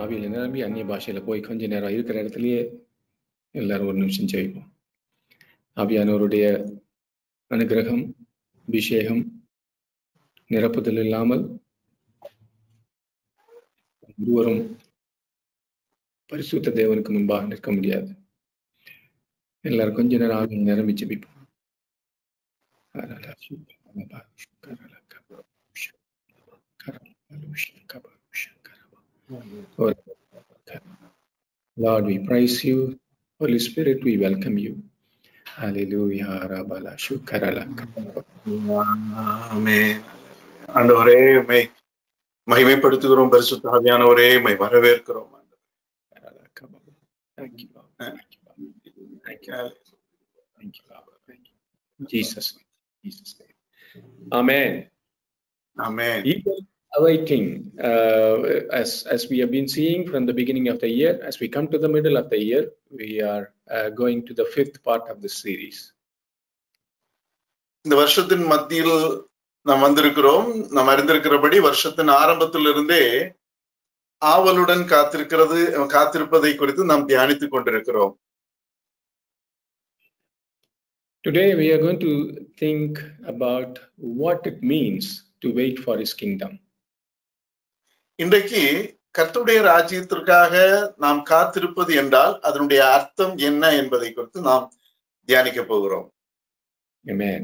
ஆவியில நிரம்பி அந்நிய பாஷையில போய் கொஞ்ச நேரம் இருக்கிற இடத்துலயே எல்லாரும் ஒரு நிமிஷம் ஜெயிப்போம் ஆவியானவருடைய அனுகிரகம் அபிஷேகம் நிரப்புதல் இல்லாமல் ஒருவரும் பரிசுத்த தேவனுக்கு முன்பாக நிற்க முடியாது எல்லாரும் கொஞ்ச நேரம் ஆவியில் நிரம்பி ஜெபிப்போம் Lord, we praise you. Holy Spirit, we welcome you. Hallelujah. Rabala Shukarala. ஆமென். ஆண்டவரே உம்மை மகிமைப்படுத்துகிறோம் பரிசுத்த ஆவியானவரே உம்மை வரவேற்கிறோம் Thank you, Lord. Thank you, Lord. Thank you. Thank you, Lord. Thank you. In Jesus' name. Jesus' name. Amen. Amen Eager awaiting, uh, as as we have been seeing from the beginning of the year, as we come to the middle of the year, we are uh, going to the fifth part of the series. இந்த வருஷத்தின் மத்தியில் நாம் வந்திருக்கிறோம் நாம் அறிந்திருக்கிறபடி வருஷத்தின் ஆரம்பத்திலிருந்தே ஆவலுடன் காத்திருக்கிறது காத்திருப்பதை குறித்து நாம் தியானித்துக் கொண்டிருக்கிறோம் Today, we are going to think about what it means to wait for His kingdom. இன்றைக்கு கர்த்தருடைய ராஜ்யத்திற்காக நாம் காத்திருப்பது என்றால் அதனுடைய அர்த்தம் என்ன என்பதை குறித்து நாம் தியானிக்க போகிறோம் Amen.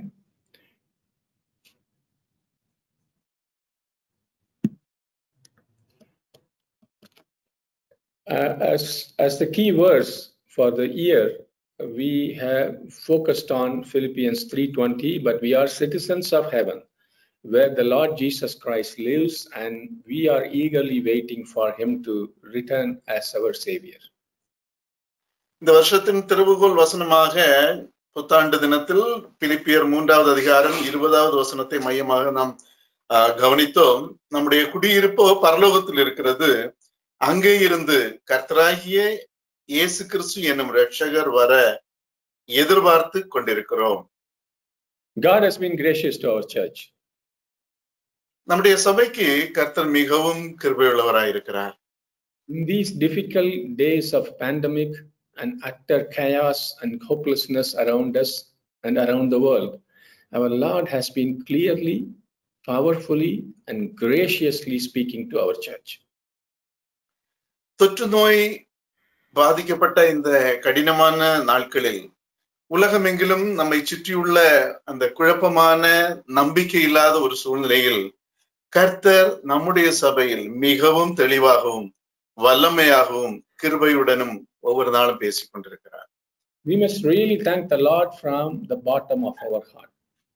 Uh, as, as the key verse for the year, we have focused on Philippians 3:20, but we are citizens of heaven, where the Lord Jesus Christ lives, and we are eagerly waiting for him to return as our savior. இந்த வருஷத்தின் திருவுகோல் வசனமாக புத்தாண்டு தினத்தில் பிலிப்பியர் மூன்றாவது அதிகாரம் இருபதாவது வசனத்தை மையமாக நாம் ஆஹ், கவனித்தோம் நம்முடைய குடியிருப்போ பரலோகத்தில் இருக்கிறது அங்கே இருந்து கர்த்தராகிய இயேசு கிறிஸ்து என்னும் இரட்சகர் வர எதிர்பார்த்து கொண்டிருக்கிறோம் God has been gracious to our church. நம்முடைய சபைக்கு கர்த்தர் மிகவும் கிருபையுள்ளவராயிருக்கிறார் In these difficult days of pandemic and utter chaos and hopelessness around us and around the world, our Lord has been clearly, powerfully, and graciously speaking to our church. தொற்று நோய் பாதிக்கப்பட்ட இந்த கடினமான நாட்களில் உலகமெங்கிலும் நம்மை சுற்றியுள்ள அந்த குழப்பமான நம்பிக்கை இல்லாத ஒரு சூழ்நிலையில் கர்த்தர் நம்முடைய சபையில் மிகவும் தெளிவாகவும் வல்லமையாகவும் கிருபையுடனும் ஒவ்வொரு நாளும் பேசிக் கொண்டிருக்கிறார் We must really thank the Lord from the bottom of our heart.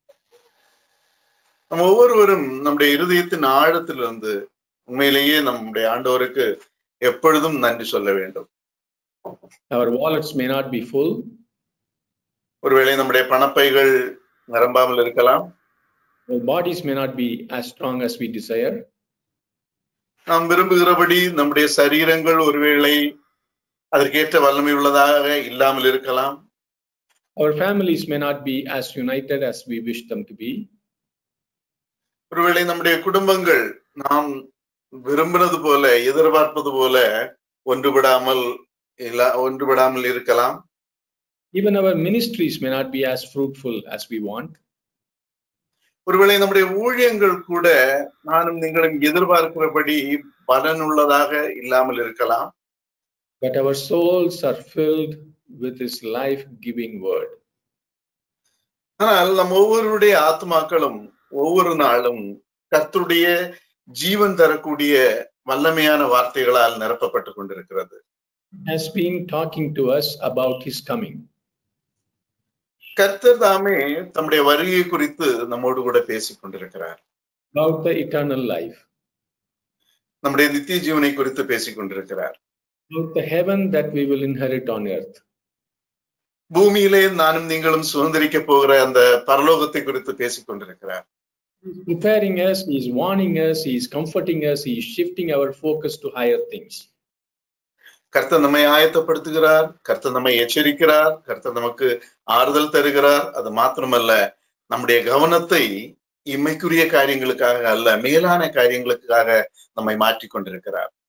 நம்ம ஒவ்வொருவரும் நம்முடைய இருதயத்தின் ஆழத்திலிருந்து உண்மையிலேயே நம்முடைய ஆண்டவருக்கு எப்பொழுதும் நன்றி சொல்ல வேண்டும் Our wallets may not be full, ஒருவேளை நம்முடைய பணப்பைகள் நிரம்பாமல் இருக்கலாம் our bodies may not be as strong as we desire, நாம் விரும்புகிறபடி நம்முடைய சரீரங்கள் ஒருவேளை அதற்கேற்ற வல்லமை உள்ளதாக இல்லாமல் இருக்கலாம் our families may not be as united as we wish them to be, ஒருவேளை நம்முடைய குடும்பங்கள் நாம் விரும்பினது போல எதிர்பார்ப்பது போல ஒன்றுபடாமல் இல்ல ஒன்றுபடாமல் இருக்கலாம் even our ministries may not be as fruitful as we want. ஒருவேளை நம்முடைய ஊழியங்கள் கூட நானும் நீங்களும் எதிர்பார்க்கிறபடி பலனுள்ளதாக இல்லாமல் இருக்கலாம் but our souls are filled with his life giving word. ஆனால் நம் ஒவ்வொருடைய ஆத்மாக்களும் ஒவ்வொரு நாளும் கர்த்தருடைய ஜீவன் தரக்கூடிய வல்லமையான வார்த்தைகளால் நிரப்பப்பட்டு கொண்டிருக்கிறது Has been talking to us about his coming. கர்த்தர் தாமே தம்முடைய வருகை குறித்து நம்மோடு கூட பேசிக் கொண்டிருக்கிறார் about the eternal life, நம்முடைய நித்திய ஜீவனை குறித்து பேசிக் கொண்டிருக்கிறார் about the heaven that we will inherit on earth. பூமியிலே நானும் நீங்களும் சுதந்திரிக்க போகிற அந்த பரலோகத்தை குறித்து பேசிக் கொண்டிருக்கிறார் He's preparing us, he's warning us, he's comforting us, he's shifting our focus to higher things. கர்த்தர் நம்மை ஆயத்தப்படுத்துகிறார் கர்த்தர் நம்மை எச்சரிக்கிறார் கர்த்தர் நமக்கு ஆறுதல் தருகிறார் அது மாத்திரமல்ல நம்முடைய கவனத்தை இம்மைக்குரிய காரியங்களுக்காக அல்ல மேலான காரியங்களுக்காக நம்மை மாற்றிக் கொண்டிருக்கிறார்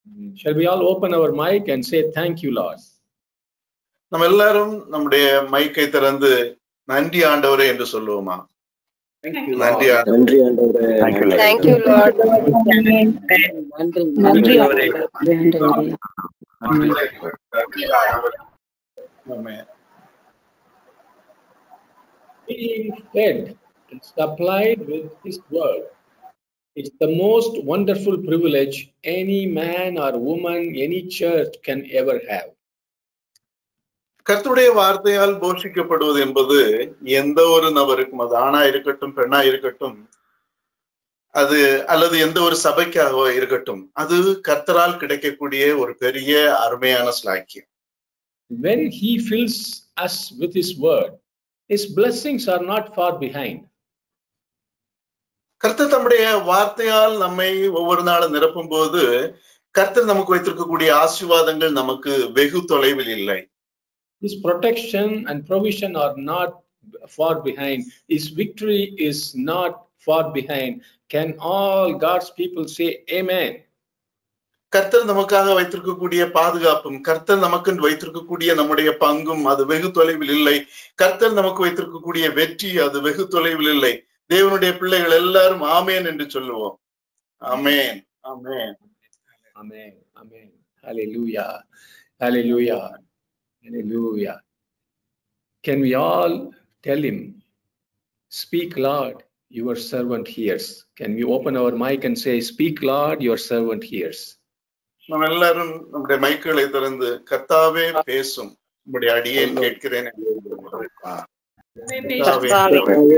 Shall we all open our mic and say, Thank you, Lord? நம்ம எல்லாரும் நம்முடைய மைக்கை திறந்து நன்றி ஆண்டவரே என்று சொல்லுவோமா நன்றி ஆண்டவரே. நன்றி ஆண்டவரே Thank you, Lord. நன்றி நன்றி ஆண்டவரே. ஆமென். Being fed and supplied with His word is the most wonderful privilege any man or woman, any church can ever have. கர்த்தருடைய வார்த்தையால் போஷிக்கப்படுவது என்பது எந்த ஒரு நபருக்கும் அது ஆணா இருக்கட்டும் பெண்ணா இருக்கட்டும் அது அல்லது எந்த ஒரு சபைக்காக இருக்கட்டும் அது கர்த்தரால் கிடைக்கக்கூடிய ஒரு பெரிய அருமையான ஸ்லாக்கியம் When He fills us with His word, His blessings are not far behind. கர்த்தர் தம்முடைய வார்த்தையால் நம்மை ஒவ்வொரு நாளும் நிரப்பும் போது கர்த்தர் நமக்கு வைத்திருக்கக்கூடிய ஆசீர்வாதங்கள் நமக்கு வெகு தொலைவில் இல்லை His protection and provision are not far behind. His victory is not far behind. Can all God's people say Amen? கர்த்தர் நமக்காக வைத்திருக்கக்கூடிய பாதுகாப்பும் கர்த்தர் நமக்கு வைத்திருக்கக்கூடிய நம்முடைய பங்கும் அது வெகு தொலைவில் இல்லை கர்த்தர் நமக்கு வைத்திருக்கக்கூடிய வெற்றி அது வெகு தொலைவில் இல்லை தேவனுடைய பிள்ளைகள் எல்லாரும் ஆமேன் என்று சொல்லுவோம் ஆமேன் ஆமேன் Amen. Amen. Hallelujah. Hallelujah. Hallelujah. Can we all tell him, Speak, Lord, your servant hears? Can we open our mic and say, Speak, Lord, your servant hears? நம்ம எல்லாரும் நம்முடைய மைக்குகளை திறந்து கர்த்தாவே பேசும் நம்முடைய அடியேன் கேட்கிறேன் என்று விரும்புகிறேன். கர்த்தாவே, கர்த்தாவே,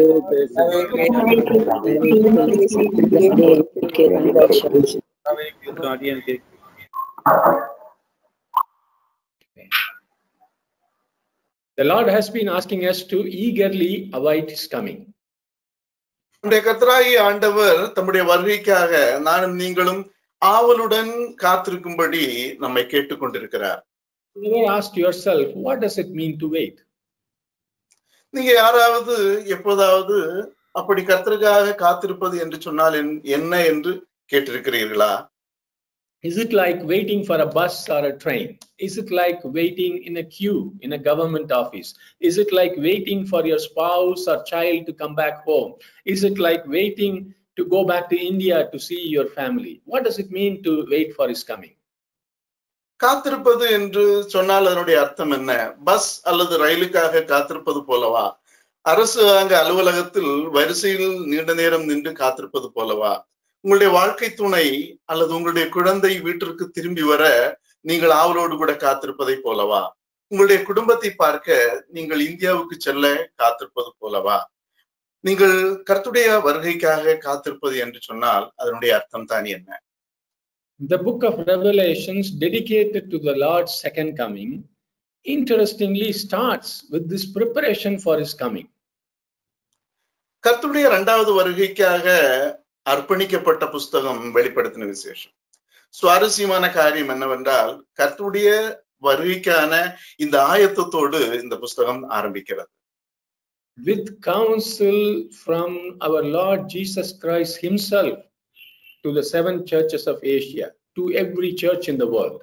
The Lord has been asking us to eagerly await his coming. நம்முடைய கர்த்தராகி ஆண்டவர் தம்முடைய வருகைக்காக நானும் நீங்களும் ஆவலுடன் காத்திருக்கும்படி நம்மை கேட்டுக்கொண்டிருக்கிறார் You ever asked yourself, what does it mean to wait? நீங்க யாராவது எப்போதாவது அப்படி கர்த்தருக்காக காத்திருப்பது என்று சொன்னால் என்- என்ன என்று கேட்டிருக்கிறீர்களா Is it like waiting for a bus or a train? Is it like waiting in a queue in a government office? Is it like waiting for your spouse or child to come back home? Is it like waiting to go back to India to see your family? What does it mean to wait for his coming? காத்திருப்பது என்று சொன்னால் அதனுடைய அர்த்தம் என்ன bus அல்லது ரயிலுக்காக காத்திருப்பது போலவா அரசாங்க அலுவலகத்தில் வரிசையில் நீண்ட நேரம் நின்று காத்திருப்பது போலவா உங்களுடைய வாழ்க்கை துணை அல்லது உங்களுடைய குழந்தை வீட்டிற்கு திரும்பி வர நீங்கள் ஆவலோடு கூட காத்திருப்பதை போலவா உங்களுடைய குடும்பத்தை பார்க்க நீங்கள் இந்தியாவுக்கு செல்ல காத்திருப்பது போலவா நீங்கள் கர்த்துடைய வருகைக்காக காத்திருப்பது என்று சொன்னால் அதனுடைய அர்த்தம் தான் என்ன The book of Revelations, dedicated to the Lord's second coming, interestingly starts with this preparation for his coming. கர்த்தருடைய இரண்டாவது வருகைக்காக அர்ப்பணிக்கப்பட்ட புஸ்தகம் வெளிப்படுத்தின விசேஷம் சுவாரஸ்யமான காரியம் என்னவென்றால் கர்த்தருடைய வருகைக்கான இந்த ஆயத்தத்தோடு இந்த புஸ்தகம் ஆரம்பிக்கிறது with counsel from our Lord Jesus Christ Himself to the seven churches of Asia, to every church in the world.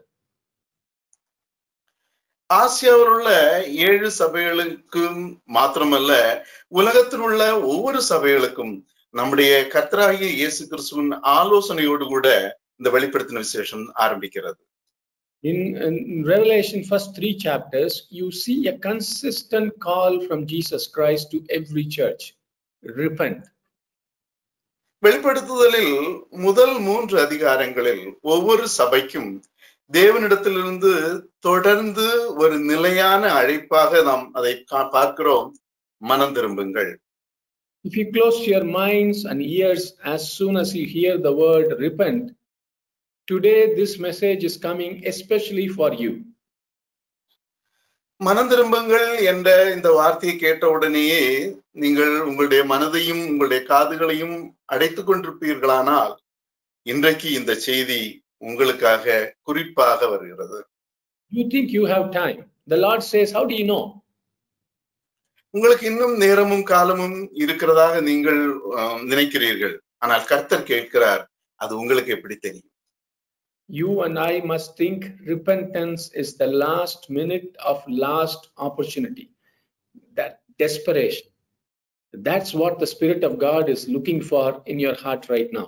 ஆசியாவில் உள்ள ஏழு சபைகளுக்கும் மாத்திரமல்ல உலகத்தில் உள்ள ஒவ்வொரு சபைகளுக்கும் நம்முடைய கர்த்தராகிய இயேசு கிறிஸ்துவின் ஆலோசனையோடு கூட இந்த வெளிப்படுத்தின விசேஷம் ஆரம்பிக்கிறது In, in Revelation, first three chapters, you see a consistent call from Jesus Christ to every church repent. வெளிப்படுத்துதலில் முதல் மூன்று அதிகாரங்களில் ஒவ்வொரு சபைக்கும் தேவனிடத்திலிருந்து தொடர்ந்து ஒரு நிலையான அழைப்பாக நாம் அதை கா- பார்க்கிறோம் மனம் திரும்புங்கள் If you close your minds and ears as soon as you hear the word repent, today this message is coming especially for you. மனம் திரும்புங்கள் என்ற இந்த வார்த்தையை கேட்ட உடனேயே நீங்கள் உங்களுடைய மனதையும் உங்களுடைய காதுகளையும் அடைத்துக் கொண்டிருப்பீர்களானால் இன்றைக்கு இந்த செய்தி உங்களுக்காக குறிப்பாக வருகிறது You think you have time. The Lord says, How do you know? உங்களுக்கு இன்னும் நேரமும் காலமும் இருக்கிறதாக நீங்கள் ஆம், நினைக்கிறீர்கள் ஆனால் கர்த்தர் கேட்கிறார் அது உங்களுக்கு எப்படி தெரியும் you and I must think repentance is the last minute of last opportunity. That desperation. That's what the Spirit of God is looking for in your heart right now.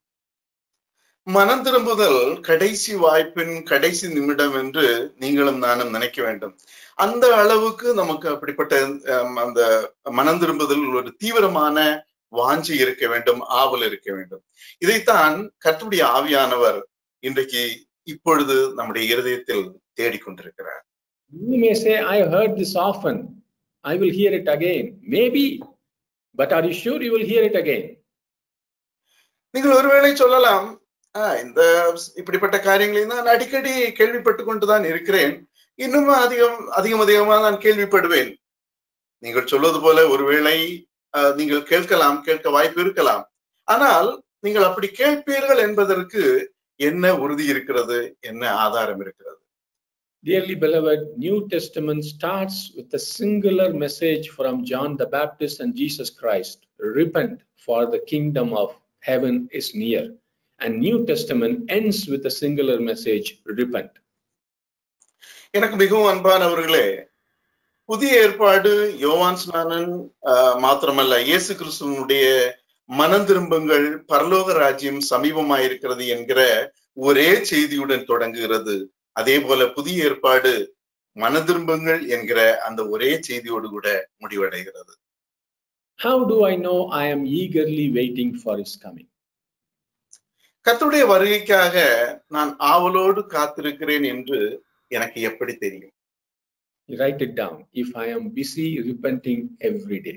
மனம் திரும்புதல் கடைசி வாய்ப்பின் கடைசி நிமிடம் என்று நீங்களும் நானும் நினைக்க வேண்டும் அந்த அளவுக்கு நமக்கு அப்படிப்பட்ட ஹம், அந்த மனம் திரும்புதல் ஒரு தீவிரமான வாஞ்சி இருக்க வேண்டும் ஆவல் இருக்க வேண்டும் இதைத்தான் கர்த்தருடைய ஆவியானவர் இன்றைக்கு இப்பொழுது நம்முடைய இருதயத்தில் தேடிக்கொண்டிருக்கிறார் You may say, I heard this often. I will hear it again. Maybe. But are you sure you will hear it again? நீங்கள் ஒருவேளை சொல்லலாம் "ஆஹ், இந்த இப்படிப்பட்ட காரியங்களை நான் அடிக்கடி கேள்விப்பட்டு கொண்டுதான் இருக்கிறேன் இன்னும் அதிகம் அதிகம் அதிகமா நான் கேள்விப்படுவேன் நீங்கள் சொல்வது போல ஒருவேளை ஆஹ், நீங்கள் கேட்கலாம் கேட்க வாய்ப்பு இருக்கலாம் ஆனால் நீங்கள் அப்படி கேட்பீர்கள் என்பதற்கு என்ன உறுதி இருக்கிறது என்ன ஆதாரம் இருக்கிறது Dearly beloved, New Testament starts with a singular message from John the Baptist and Jesus Christ. Repent, for the kingdom of heaven is near. And New Testament ends with a singular message, repent. எனக்கு மிகவும் அன்பானவர்களே புதிய ஏற்பாடு யோவான் ஸ்நானன் ஆஹ், மாத்திரமல்ல இயேசு கிறிஸ்துவனுடைய மனம் திரும்புங்கள் பரலோக ராஜ்யம் சமீபமாயிருக்கிறது என்கிற ஒரே செய்தியுடன் தொடங்குகிறது அதே போல புதிய ஏற்பாடு மன திரும்புங்கள் என்கிற அந்த ஒரே செய்தியோடு கூட முடிவடைகிறது How do I know I am eagerly waiting for his coming? கர்த்தருடைய வருகைக்காக நான் ஆவலோடு காத்திருக்கிறேன் என்று எனக்கு எப்படி தெரியும் Write it down. If I am busy repenting every day.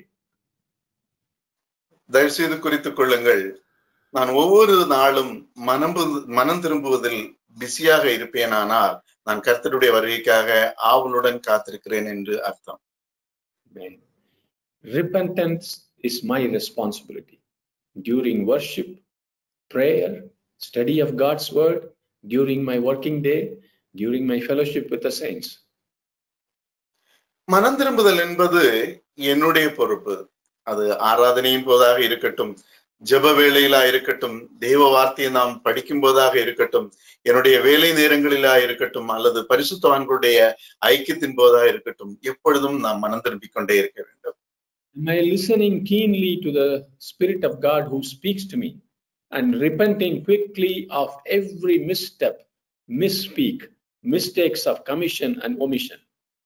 தயவு செய்து குறித்துக் கொள்ளுங்கள் நான் ஒவ்வொரு நாளும் மனம் மனம் திரும்புவதில் பிஸியாக இருப்பேனானால் நான் கர்த்தருடைய வருகைக்காக ஆவலுடன் காத்திருக்கிறேன் என்று அர்த்தம் Amen. Repentance is my responsibility. During worship, prayer, study of God's word, during my working day, during my fellowship with the saints. மனம் திரும்புதல் என்பது என்னுடைய பொறுப்பு அது ஆராதனையின் போதாக இருக்கட்டும் ஜெப வேளையிலா இருக்கட்டும் தேவ வார்த்தையை நாம் படிக்கும் போதாக இருக்கட்டும் என்னுடைய வேலை நேரங்களிலா இருக்கட்டும் அல்லது பரிசுத்தவான்களுடைய ஐக்கியத்தின் போதாக இருக்கட்டும் எப்பொழுதும் நாம் மனம் திரும்பிக் கொண்டே இருக்க வேண்டும் Am I listening keenly to the Spirit of God who speaks to me and repenting quickly of every misstep, misspeak, mistakes of commission and omission?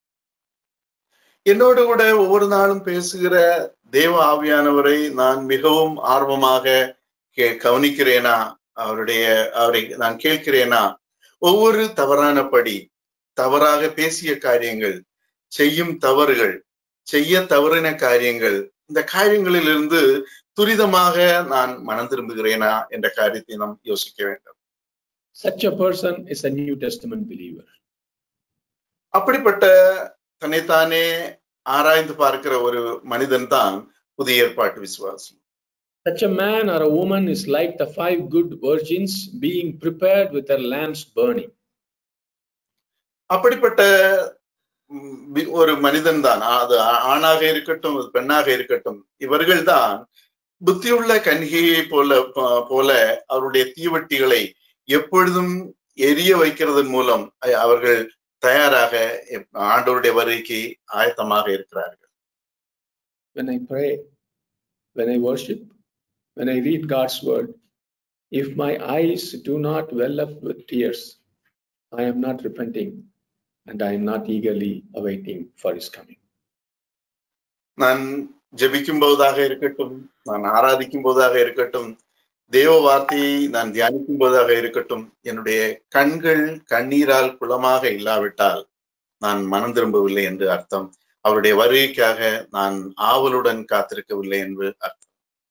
என்னோடு கூட ஒவ்வொரு நாளும் பேசுகிற தேவ ஆவியானவரை நான் மிகவும் ஆர்வமாக கே- கவனிக்கிறேனா அவருடைய அவரை நான் கேட்கிறேனா ஒவ்வொரு தவறான படி தவறாக பேசிய காரியங்கள் செய்யும் தவறுகள் செய்ய தவறின காரியங்கள் இந்த காரியங்களிலிருந்து துரிதமாக நான் மனம் திரும்புகிறேனா என்ற காரியத்தை நாம் யோசிக்க வேண்டும் Such a person is a New Testament believer. அப்படிப்பட்ட தன்னைத்தானே ஆராய்ந்து பார்க்கிற ஒரு மனிதன் தான் புதிய ஏற்பாட்டு விசுவாசி Such a man or a woman is like the five good virgins being prepared with their lamps burning. அப்படிப்பட்ட ம், வி- ஒரு மனிதன் தான் அது ஆ- ஆணாக இருக்கட்டும் அது பெண்ணாக இருக்கட்டும் இவர்கள் தான் புத்தியுள்ள கன்னிகையை போல ப- போல அவருடைய தீவட்டிகளை எப்பொழுதும் எரிய வைக்கிறதன் மூலம் அ- அவர்கள் தயாராக எப்- ஆண்டவருடைய வருகைக்கு ஆயத்தமாக இருக்கிறார்கள் When I pray, when I worship, when I read God's word, if my eyes do not well up with tears, I am not repenting and I am not eagerly awaiting for his coming. நான் ஜெபிக்கும் போதாக இருக்கட்டும் நான் ஆராதிக்கும் போதாக இருக்கட்டும் தேவ வார்த்தையை நான் தியானிக்கும் போதாக இருக்கட்டும் என்னுடைய கண்கள் கண்ணீரால் குளமாக இல்லாவிட்டால் நான் மனம் திரும்பவில்லை என்று அர்த்தம் அவருடைய வருகைக்காக நான் ஆவலுடன் காத்திருக்கவில்லை என்று அர்த்தம்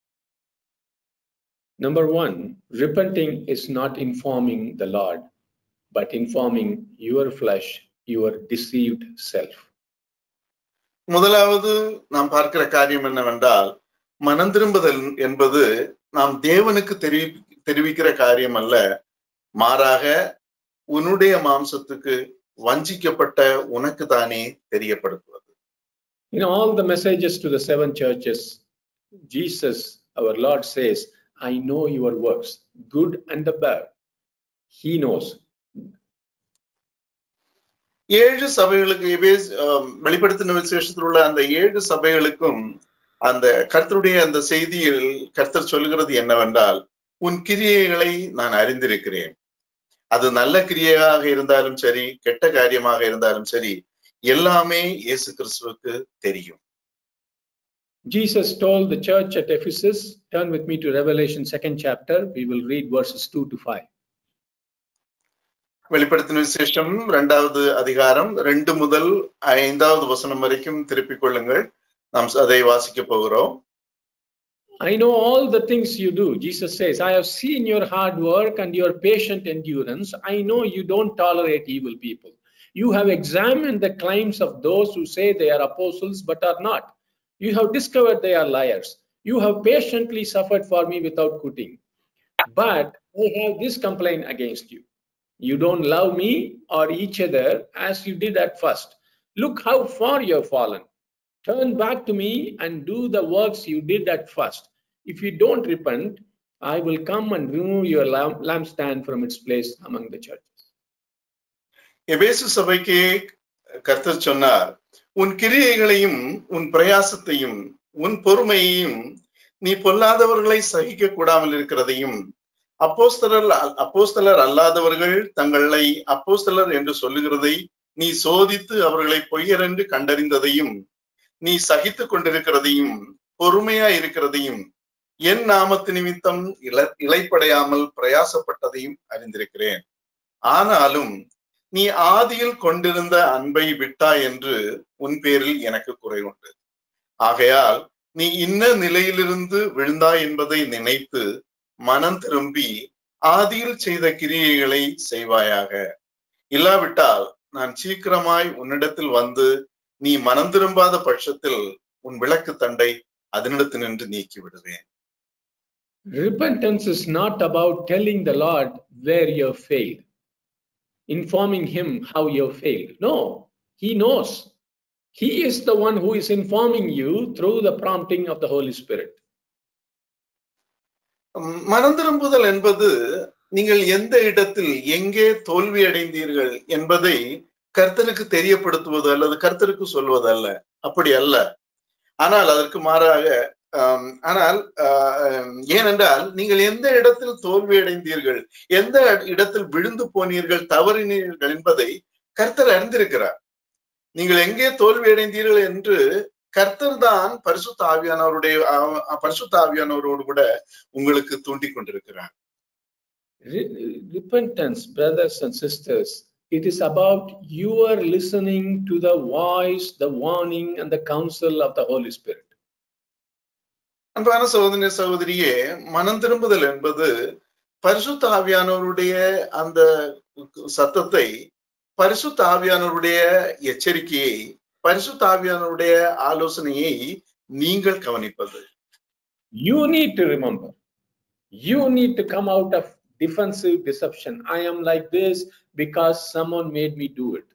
Number one, repenting is not informing the Lord, but informing your flesh, your deceived self. முதலாவது நாம் பார்க்கிற காரியம் என்னவென்றால் மனம் திரும்புதல் என்பது நாம் தேவனுக்கு தெரிவி தெரிவிக்கிற காரியம் அல்ல மாறாக உன்னுடைய மாம்சத்துக்கு வஞ்சிக்கப்பட்ட உனக்கு தானே தெரியப்படுத்துவது In all the messages to the seven churches, Jesus, our Lord, says, I know your works, good and the bad. He knows. ஏழு சபைகளுக்கு எபேஸ் ஆம், வெளிப்படுத்தின விசேஷத்தில் உள்ள அந்த ஏழு சபைகளுக்கும் அந்த கர்த்தருடைய அந்த செய்தியில் கர்த்தர் சொல்கிறது என்னவென்றால் உன் கிரியைகளை நான் அறிந்திருக்கிறேன் அது நல்ல கிரியையாக இருந்தாலும் சரி கெட்ட காரியமாக இருந்தாலும் சரி எல்லாமே இயேசு கிறிஸ்துவுக்கு தெரியும் Jesus told the church at Ephesus, turn with me to Revelation second chapter. We will read verses 2 to 5. வெளிப்படுத்தின விசேஷம் இரண்டாவது அதிகாரம் ரெண்டு முதல் ஐந்தாவது வசனம் வரைக்கும் திருப்பிக் கொள்ளுங்கள் நாம் அதை வாசிக்க போகிறோம் I know all the things you do. Jesus says, I have seen your hard work and your patient endurance. I know you don't tolerate evil people. You have examined the claims of those who say they are apostles but are not. You have discovered they are liars. You have patiently suffered for me without quitting. But I have this complaint against you. You don't love me or each other as you did at first. Look how far you have fallen. Turn back to me and do the works you did at first. If you don't repent, I will come and remove your lamp, lampstand from its place among the churches. எபேசு சபைக்கு கர்த்தர் சொன்னார் உன் கிரியைகளையும் உன் பிரயாசத்தையும் உன் பொறுமையையும் நீ பொல்லாதவர்களை சகிக்க கூடாமல் இருக்கிறதையும் அப்போஸ்தலர் அப்போஸ்தலர் அல்லாதவர்கள் தங்களை அப்போஸ்தலர் என்று சொல்லுகிறதை நீ சோதித்து அவர்களை பொய்யர் என்று கண்டறிந்ததையும் நீ சகித்துக் கொண்டிருக்கிறதையும் பொறுமையா இருக்கிறதையும் என் நாமத்து நிமித்தம் இல இலைப்படையாமல் பிரயாசப்பட்டதையும் அறிந்திருக்கிறேன் ஆனாலும் நீ ஆதியில் கொண்டிருந்த அன்பை விட்டாய் என்று உன் பேரில் எனக்கு குறை உண்டு ஆகையால் நீ இன்ன நிலையிலிருந்து விழுந்தாய் என்பதை நினைத்து மனம் திரும்பி ஆதியில் செய்த கிரியைகளை செய்வாயாக இல்லாவிட்டால் நான் சீக்கிரமாய் உன்னிடத்தில் வந்து நீ மனம் திரும்பாத பட்சத்தில் உன் விளக்கு தண்டை அதனிடத்து நின்று நீக்கி விடுவேன் Repentance is not about telling the Lord where you have failed, informing Him how you have failed. No, He knows. He is the one who is informing you through the prompting of the Holy Spirit. உம், மனம் திரும்புதல் என்பது நீங்கள் எந்த இடத்தில் எங்கே தோல்வி அடைந்தீர்கள் என்பதை கர்த்தனுக்கு தெரியப்படுத்துவது அல்லது கர்த்தருக்கு சொல்வது அல்ல அப்படி அல்ல ஆனால் அதற்கு மாறாக ஆம், ஆனால் ஆஹ், ஏனென்றால் நீங்கள் எந்த இடத்தில் தோல்வி அடைந்தீர்கள் எந்த இடத்தில் விழுந்து போனீர்கள் தவறினீர்கள் என்பதை கர்த்தர் அறிந்திருக்கிறார் நீங்கள் எங்கே தோல்வி அடைந்தீர்கள் என்று கர்த்தர் தான் பரிசுத்த ஆவியானவருடைய ஆஹ், பரிசுத்த ஆவியானவரோடு கூட உங்களுக்கு தூண்டிக் கொண்டிருக்கிறார் Re- repentance, brothers and sisters, it is about your listening to the voice, the warning, and the counsel of the Holy Spirit. அன்பான சகோதரி சகோதரியே மனம் திரும்புதல் என்பது பரிசுத்த ஆவியானவருடைய அந்த சத்தத்தை பரிசுத்த ஆவியானவருடைய எச்சரிக்கையை பரிசுத்த ஆவியானவருடைய ஆலோசனையை நீங்கள் கவனிப்பது You need to remember. You need to come out of defensive deception. I am like this because someone made me do it.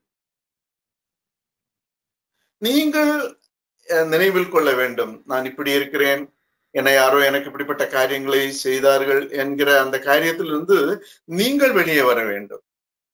நீங்கள் அஹ், நினைவில் கொள்ள வேண்டும் நான் இப்படி இருக்கிறேன் என்னை யாரோ எனக்கு இப்படிப்பட்ட காரியங்களை செய்தார்கள் என்கிற அந்த காரியத்திலிருந்து நீங்கள் வெளியே வர வேண்டும்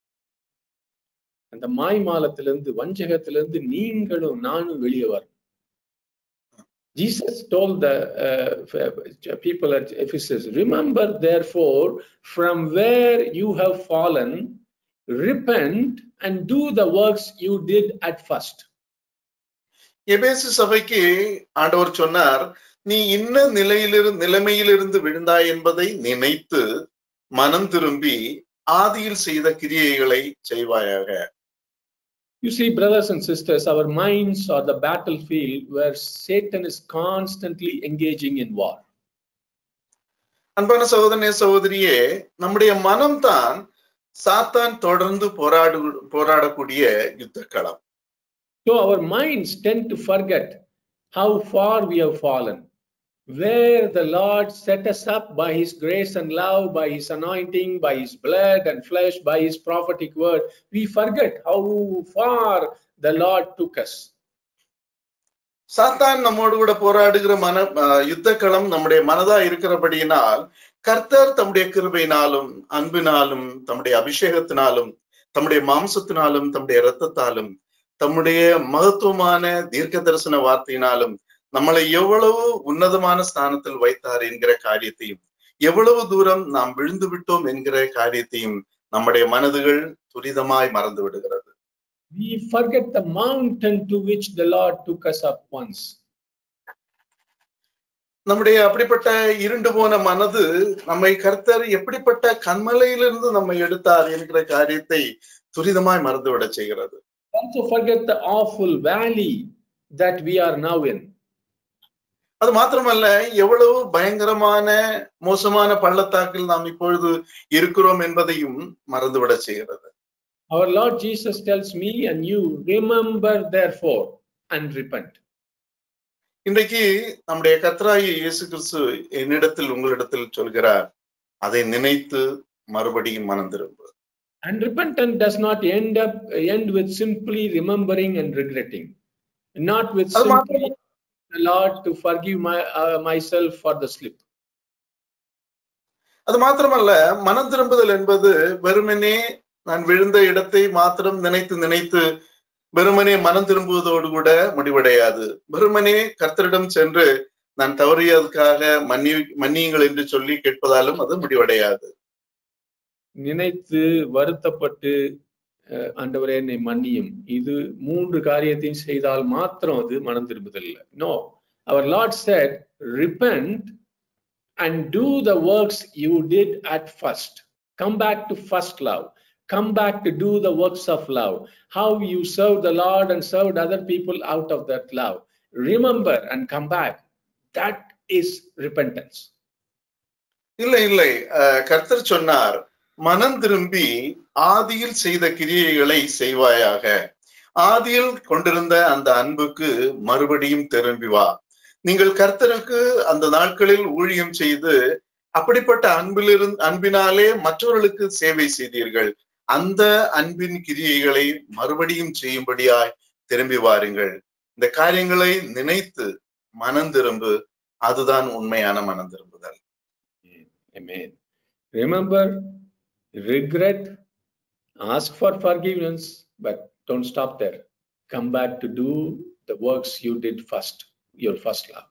அந்த மாய்மாலத்திலிருந்து வஞ்சகத்திலிருந்து நீங்களும் நானும் வெளியே வரணும் Jesus told the uh, f- people at Ephesus, Remember, therefore, from where you have fallen, repent and do the works you did at first. எபேசு சபைக்கு ஆண்டவர் சொன்னார் நீ இன்ன நிலையிலிருந்து நிலைமையிலிருந்து விழுந்தாய் என்பதை நினைத்து மனம் திரும்பி ஆதியில் செய்த கிரியைகளை செய்வாயாக You see, brothers and sisters, our minds are the battlefield where Satan is constantly engaging in war. அன்பான சகோதரனே சகோதரியே நம்முடைய மனம்தான் சாத்தான் தொடர்ந்து போராடு போராடக்கூடிய யுத்த களம் So our minds tend to forget how far we have fallen, where the Lord set us up by His grace and love, by His anointing, by His blood and flesh, by His prophetic word. We forget how far the Lord took us. சாத்தான் நம்மோடு கூட போராடுகிற மன அஹ், யுத்த களம் நம்முடைய மனதா இருக்கிறபடியினால் கர்த்தர் தம்முடைய கிருபையினாலும் அன்பினாலும் தம்முடைய அபிஷேகத்தினாலும் தம்முடைய மாம்சத்தினாலும் தம்முடைய இரத்தத்தாலும் தம்முடைய மகத்துவமான தீர்க்க தரிசன வார்த்தையினாலும் நம்மளை எவ்வளவு உன்னதமான ஸ்தானத்தில் வைத்தார் என்கிற காரியத்தையும் எவ்வளவு தூரம் நாம் விழுந்து விட்டோம் என்கிற காரியத்தையும் நம்முடைய மனதுகள் துரிதமாய் மறந்து விடுகிறது We forget the mountain to which the Lord took us up once. நம்முடைய அப்படிப்பட்ட இருண்டு போன மனது நம்மை கர்த்தர் எப்படிப்பட்ட கண்மலையிலிருந்து நம்மை எடுத்தார் என்கிற காரியத்தை துரிதமாய் மறந்துவிடச் செய்கிறது Also forget the awful valley that we are now in. அது மாத்திரமல்ல எவ்வளவு பயங்கரமான மோசமான பள்ளத்தாக்கில் நாம் இப்பொழுது இருக்கிறோம் என்பதையும் மறந்துவிடச் செய்கிறது Our Lord Jesus tells me and you, remember therefore and repent. இன்றைக்கு நம்முடைய கர்த்தராகிய இயேசு கிறிஸ்து என்னிடத்தில் உங்களிடத்தில் சொல்கிறார் அதை நினைத்து மறுபடியும் மனம் திரும்பு And repentance does not end up end with simply remembering and regretting, not with அது simply the Lord to forgive my uh, myself for the slip. அது மாத்திரமல்ல மனம் திரும்புதல் என்பது வெறுமனே நான் விழுந்த இடத்தை மாத்திரம் நினைத்து நினைத்து வெறுமனே மனம் திரும்புவதோடு கூட முடிவடையாது வெறுமனே கர்த்தரிடம் சென்று நான் தவறியதுக்காக மன்னி மன்னியுங்கள் என்று சொல்லி கேட்பதாலும் அது முடிவடையாது நினைத்து வருத்தப்பட்டு அஹ், ஆண்டவரே என்னை மன்னியும் இது மூன்று காரியத்தையும் செய்தால் மாத்திரம் அது மனம் திரும்புதல் இல்லை நோ அவர் Lord said repent and do the works you did at first come back to first love come back to do the works of love how you served the lord and served other people out of that love remember and come back that is repentance இல்லை இல்லை அஹ், கர்த்தர் சொன்னார் மனம் திரும்பி ஆதியில் செய்த கிரியைகளை செய்வாயாக ஆதியில் கொண்டிருந்த அந்த அன்புக்கு மறுபடியும் திரும்பி வா நீங்கள் கர்த்தருக்கு அந்த நாட்களில் ஊழியம் செய்து அப்படிப்பட்ட அன்பிலிருந்து அன்பினாலே மற்றவர்களுக்கு சேவை செய்தீர்கள் அந்த அன்பின் கிரியைகளை மறுபடியும் செய்யும்படியாய் திரும்பி வாருங்கள் இந்த காரியங்களை நினைத்து மனம் திரும்பு அதுதான் உண்மையான மனம் திரும்புதல் Amen. Remember, regret, ask for forgiveness, but don't stop there. Come back to do the works you did first, your first love.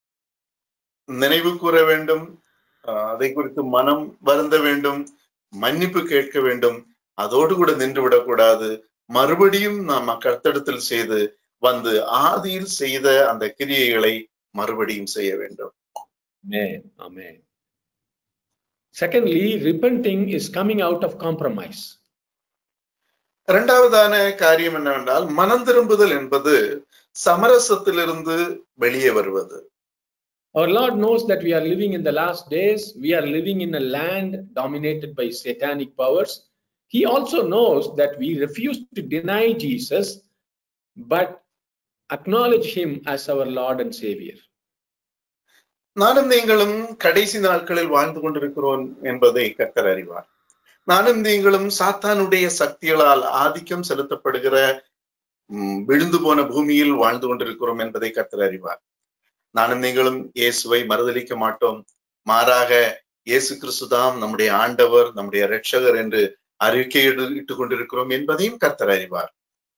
நினைவு கூற வேண்டும் ஆஹ் அதை குறித்து மனம் வருந்த வேண்டும் மன்னிப்பு கேட்க வேண்டும் அதோடு கூட நின்று விடக்கூடாது மறுபடியும் நாம் கர்த்தடத்தில் செய்து வந்து ஆதியில் செய்த அந்த கிரியைகளை மறுபடியும் செய்ய வேண்டும் Amen. Amen. Secondly, repenting is coming out of compromise. இரண்டாவதான காரியம் என்னவென்றால் மனம் திரும்புதல் என்பது சமரசத்திலிருந்து வெளியே வருவது Our Lord knows that we are living in the last days. We are living in a land dominated by satanic powers. He also knows that we refuse to deny Jesus, but acknowledge him as our Lord and Savior. நானும் நீங்களும் கடைசி நாட்களில் வாழ்ந்து கொண்டிருக்கிறோம் என்பதை கர்த்தர் அறிவார் நானும் நீங்களும் சாத்தானுடைய சக்திகளால் ஆதிக்கம் செலுத்தப்படுகிற ம், விழுந்து போன பூமியில் வாழ்ந்து கொண்டிருக்கிறோம் என்பதை கர்த்தர் அறிவார் நானும் நீங்களும் இயேசுவை மறுதலிக்க மாட்டோம் மாறாக இயேசு கிறிஸ்துதாம் நம்முடைய ஆண்டவர் நம்முடைய இரட்சகர் என்று அறிக்கையிடு இட்டுக் கொண்டிருக்கிறோம் என்பதையும் கர்த்தர் அறிவார்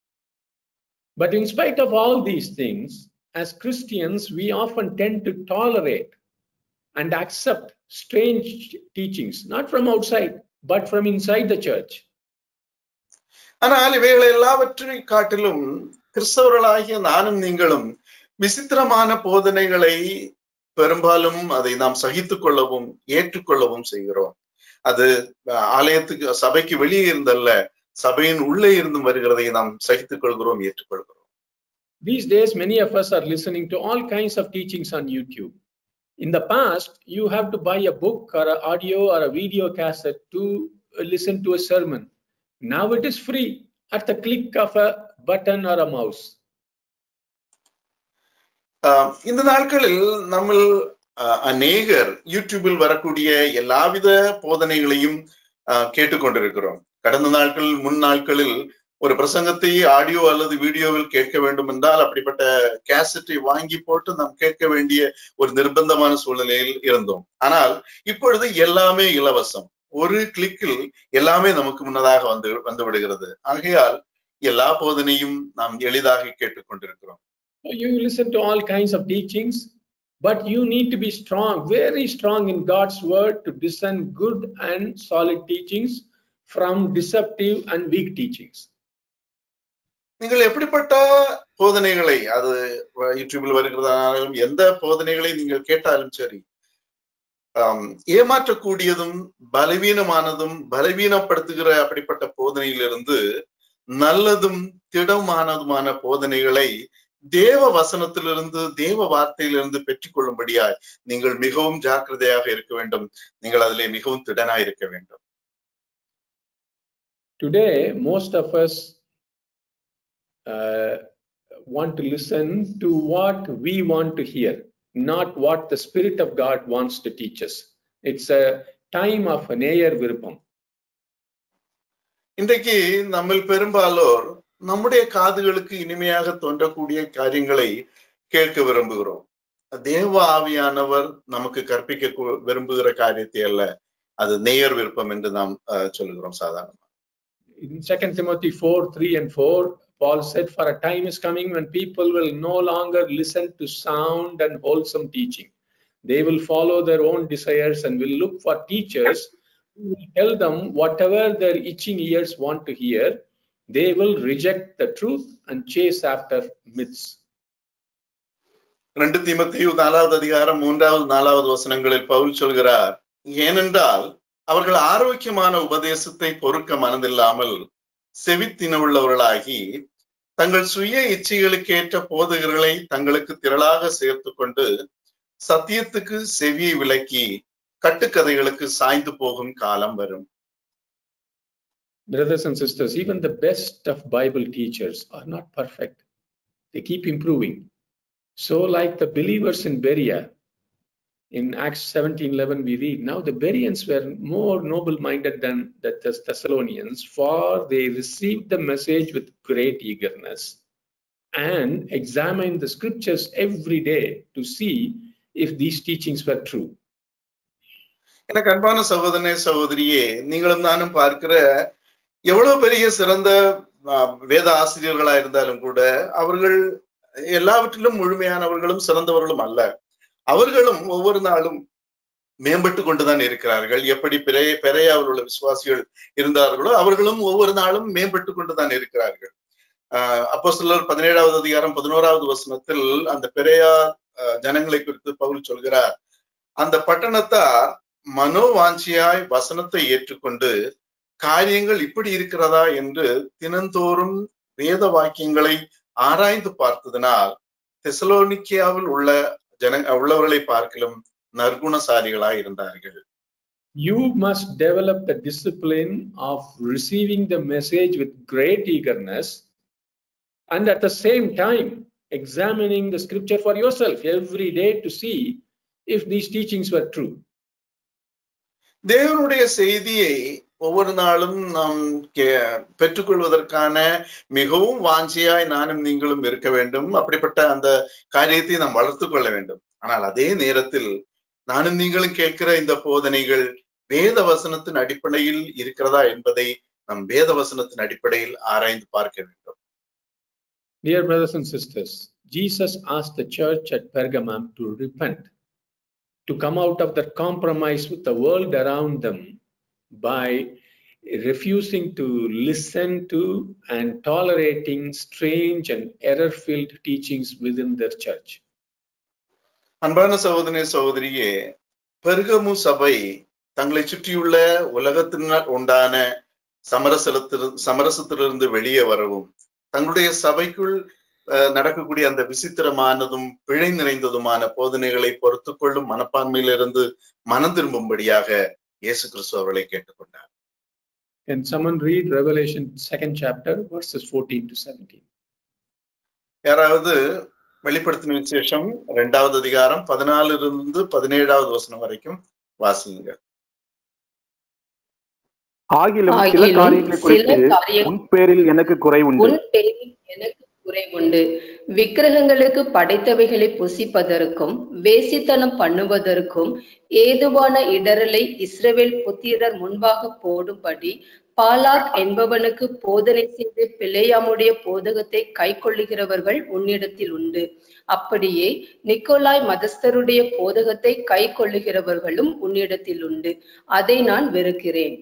But in spite of all these things, as Christians, we often tend to tolerate and accept strange teachings, not from outside, but from inside the church. ஆனால் இவைகளை எல்லாவற்றை காட்டிலும் கிறிஸ்தவர்களாகிய நானும் நீங்களும் விசித்திரமான போதனைகளை பெரும்பாலும் அதை நாம் சகித்துக் கொள்ளவும் ஏற்றுக்கொள்ளவும் செய்கிறோம் அது அஹ், ஆலயத்துக்கு சபைக்கு வெளியே இருந்தல்ல சபையின் உள்ளே இருந்தும் வருகிறதை நாம் சகித்துக் கொள்கிறோம் ஏற்றுக்கொள்கிறோம் These days, many of us are listening to all kinds of teachings on YouTube. In the past, you have to buy a book or an audio or a video cassette to uh, listen to a sermon. Now it is free at the click of a button or a mouse. ஆஹ் இந்த நாட்களில் நம்ம ஆஹ், அநேகர் யூடியூபில் வரக்கூடிய எல்லாவித போதனைகளையும் ஆஹ், கேட்டுக்கொண்டிருக்கிறோம் கடந்த நாட்களில் முன் நாட்களில் ஒரு பிரசங்கத்தை ஆடியோ அல்லது வீடியோவில் கேட்க வேண்டும் என்றால் அப்படிப்பட்ட கேசட்டை வாங்கி போட்டு நாம் கேட்க வேண்டிய ஒரு நிர்பந்தமான சூழ்நிலையில் இருந்தோம் ஆனால் இப்பொழுது எல்லாமே இலவசம் ஒரு கிளிக்கில் எல்லாமே நமக்கு முன்னதாக வந்து வந்து விடுகிறது ஆகையால் எல்லா போதனையும் நாம் எளிதாக கேட்டுக்கொண்டிருக்கிறோம் You listen to all kinds of teachings, but you need to be strong, very strong in God's word to discern good and solid teachings from deceptive and weak teachings. நீங்கள் எப்படிப்பட்ட போதனைகளை அது யூடியூபில் வருகிறதாலும் எந்த போதனைகளை நீங்கள் கேட்டாலும் சரி ஆம், ஏமாற்றக்கூடியதும் பலவீனமானதும் பலவீனப்படுத்துகிற அப்படிப்பட்ட போதனையிலிருந்து நல்லதும் திடமானதுமான போதனைகளை தேவ வசனத்திலிருந்து தேவ வார்த்தையிலிருந்து பெற்றுக்கொள்ளும்படியாய் நீங்கள் மிகவும் ஜாக்கிரதையாக இருக்க வேண்டும் நீங்கள் அதிலே மிகவும் திடனாய் இருக்க வேண்டும் Today, most of us uh, want to listen to what we want to hear, not what the Spirit of God wants to teach us. It's a time of a நேயர் விருப்பம் இன்றைக்கு நம்மில் பெரும்பாலோர் நம்முடைய காதுகளுக்கு இனிமையாக தோன்றக்கூடிய காரியங்களை கேட்க விரும்புகிறோம் தேவ ஆவியானவர் நமக்கு கற்பிக்க கு- விரும்புகிற காரியத்தை அல்ல அது நேயர் விருப்பம் என்று நாம் அஹ், சொல்லுகிறோம் சாதாரண In 2 Timothy 4 3 and 4, Paul said, For a time is coming when people will no longer listen to sound and wholesome teaching. They will follow their own desires and will look for teachers who will tell them whatever their itching ears want to hear. They will reject the truth and chase after myths. ரெண்டு தீமத்தையு நாலாவது அதிகாரம் மூன்றாவது நாலாவது வசனங்களில் பவுல் சொல்கிறார் ஏனென்றால் அவர்கள் ஆரோக்கியமான உபதேசத்தை பொறுக்க மனதில்லாமல் செவித்தினவுள்ளவர்களாகி தங்கள் சுய இச்சைகளுக்கேற்ற போதகர்களை தங்களுக்கு திரளாக சேர்த்து கொண்டு சத்தியத்துக்கு செவியை விலக்கி கட்டுக்கதைகளுக்கு சாய்ந்து போகும் காலம் வரும் Brothers and sisters, even the best of Bible teachers are not perfect. They keep improving. So, like the believers in Berea, in Acts 17:11, we read, Now the Bereans were more noble minded than the Thess- Thessalonians, for they received the message with great eagerness and examined the scriptures every day to see if these teachings were true. எனக்கு அன்பான சகோதரனே சகோதரியே நீங்களும் நானும் பார்க்கிற எவ்வளவு பெரிய சிறந்த ஆ, வேத ஆசிரியர்களா இருந்தாலும் கூட அவர்கள் எல்லாவற்றிலும் முழுமையானவர்களும் சிறந்தவர்களும் அல்ல அவர்களும் ஒவ்வொரு நாளும் மேம்பட்டு கொண்டுதான் இருக்கிறார்கள் எப்படி பிறை பெறையாவில் உள்ள விசுவாசிகள் இருந்தார்களோ அவர்களும் ஒவ்வொரு நாளும் மேம்பட்டு கொண்டுதான் இருக்கிறார்கள் ஆஹ் அப்போ சிலர் பதினேழாவது அதிகாரம் பதினோராவது வசனத்தில் அந்த பெரையா ஆஹ் ஜனங்களை குறித்து பவுல் சொல்கிறார் அந்த பட்டணத்தார் மனோவாஞ்சியாய் வசனத்தை ஏற்றுக்கொண்டு காரியங்கள் இப்படி இருக்கிறதா என்று தினந்தோறும் வேத வாக்கியங்களை ஆராய்ந்து பார்த்ததனால் தெசலோனிக்கியாவில் உள்ள ஜன உள்ளவர்களை பார்க்கலும் நற்குணசாலிகளாய் இருந்தார்கள் you must develop the discipline of receiving the message with great eagerness and at the same time examining the scripture for yourself every day to see if these teachings were true. தேவனுடைய செய்தியை ஒவ்வொரு நாளும் நாம் K- பெற்றுக்கொள்வதற்கான மிகவும் வாஞ்சியாய் நானும் நீங்களும் இருக்க வேண்டும் அப்படிப்பட்ட அந்த காரியத்தை நாம் வளர்த்து கொள்ள வேண்டும் ஆனால் அதே நேரத்தில் நானும் நீங்களும் கேட்கிற இந்த போதனைகள் வேத வசனத்தின் அடிப்படையில் இருக்கிறதா என்பதை நம் வேத வசனத்தின் அடிப்படையில் ஆராய்ந்து பார்க்க வேண்டும் Dear brothers and sisters, Jesus asked the church at Pergamum to repent, to come out of that compromise with the world around them by refusing to listen to and tolerating strange and error filled teachings within their church. அன்பான சகோதரனே சகோதரியே பெருகமு சபை தங்களை சுற்றியுள்ள உலகத்தினால் உண்டான சமரசலத்தில் சமரசத்திலிருந்து வெளியே வரவும் தங்களுடைய சபைக்குள் அஹ், நடக்கக்கூடிய அந்த விசித்திரமானதும் பிழை நிறைந்ததுமான போதனைகளை பொறுத்து கொள்ளும் மனப்பான்மையிலிருந்து மனம் திரும்பும்படியாக இயேசு கிறிஸ்து அவர்களை கேட்டுக்கொண்டார் Can someone read Revelation second chapter, verses 14 to 17? யாராவது வெளிப்படுத்தின விசேஷம் இரண்டாவது அதிகாரம் பதினாலிருந்து பதினேழாவது வசனம் வரைக்கும் வாசிங்க ஆகிலும் சில ஆகிலும் காரியங்களை சில குறித்து காரிய உன் பேரில் எனக்கு குறை உண்டு உன் பேரில் எனக்கு குறை உண்டு விக்கிரகங்களுக்கு படைத்தவைகளை புசிப்பதற்கும் வேசித்தனம் பண்ணுவதற்கும் ஏதுவான இடரலை இஸ்ரவேல் புத்திரர் முன்பாக போடும்படி பாலாக் என்பவனுக்கு போதனை செய்து பிள்ளையாமுடைய போதகத்தை கைக்கொள்ளுகிறவர்கள் உன்னிடத்தில் உண்டு அப்படியே நிக்கோலாய் மதஸ்தருடைய போதகத்தை கைக்கொள்ளுகிறவர்களும் உன்னிடத்தில் உண்டு அதை நான் வெறுக்கிறேன்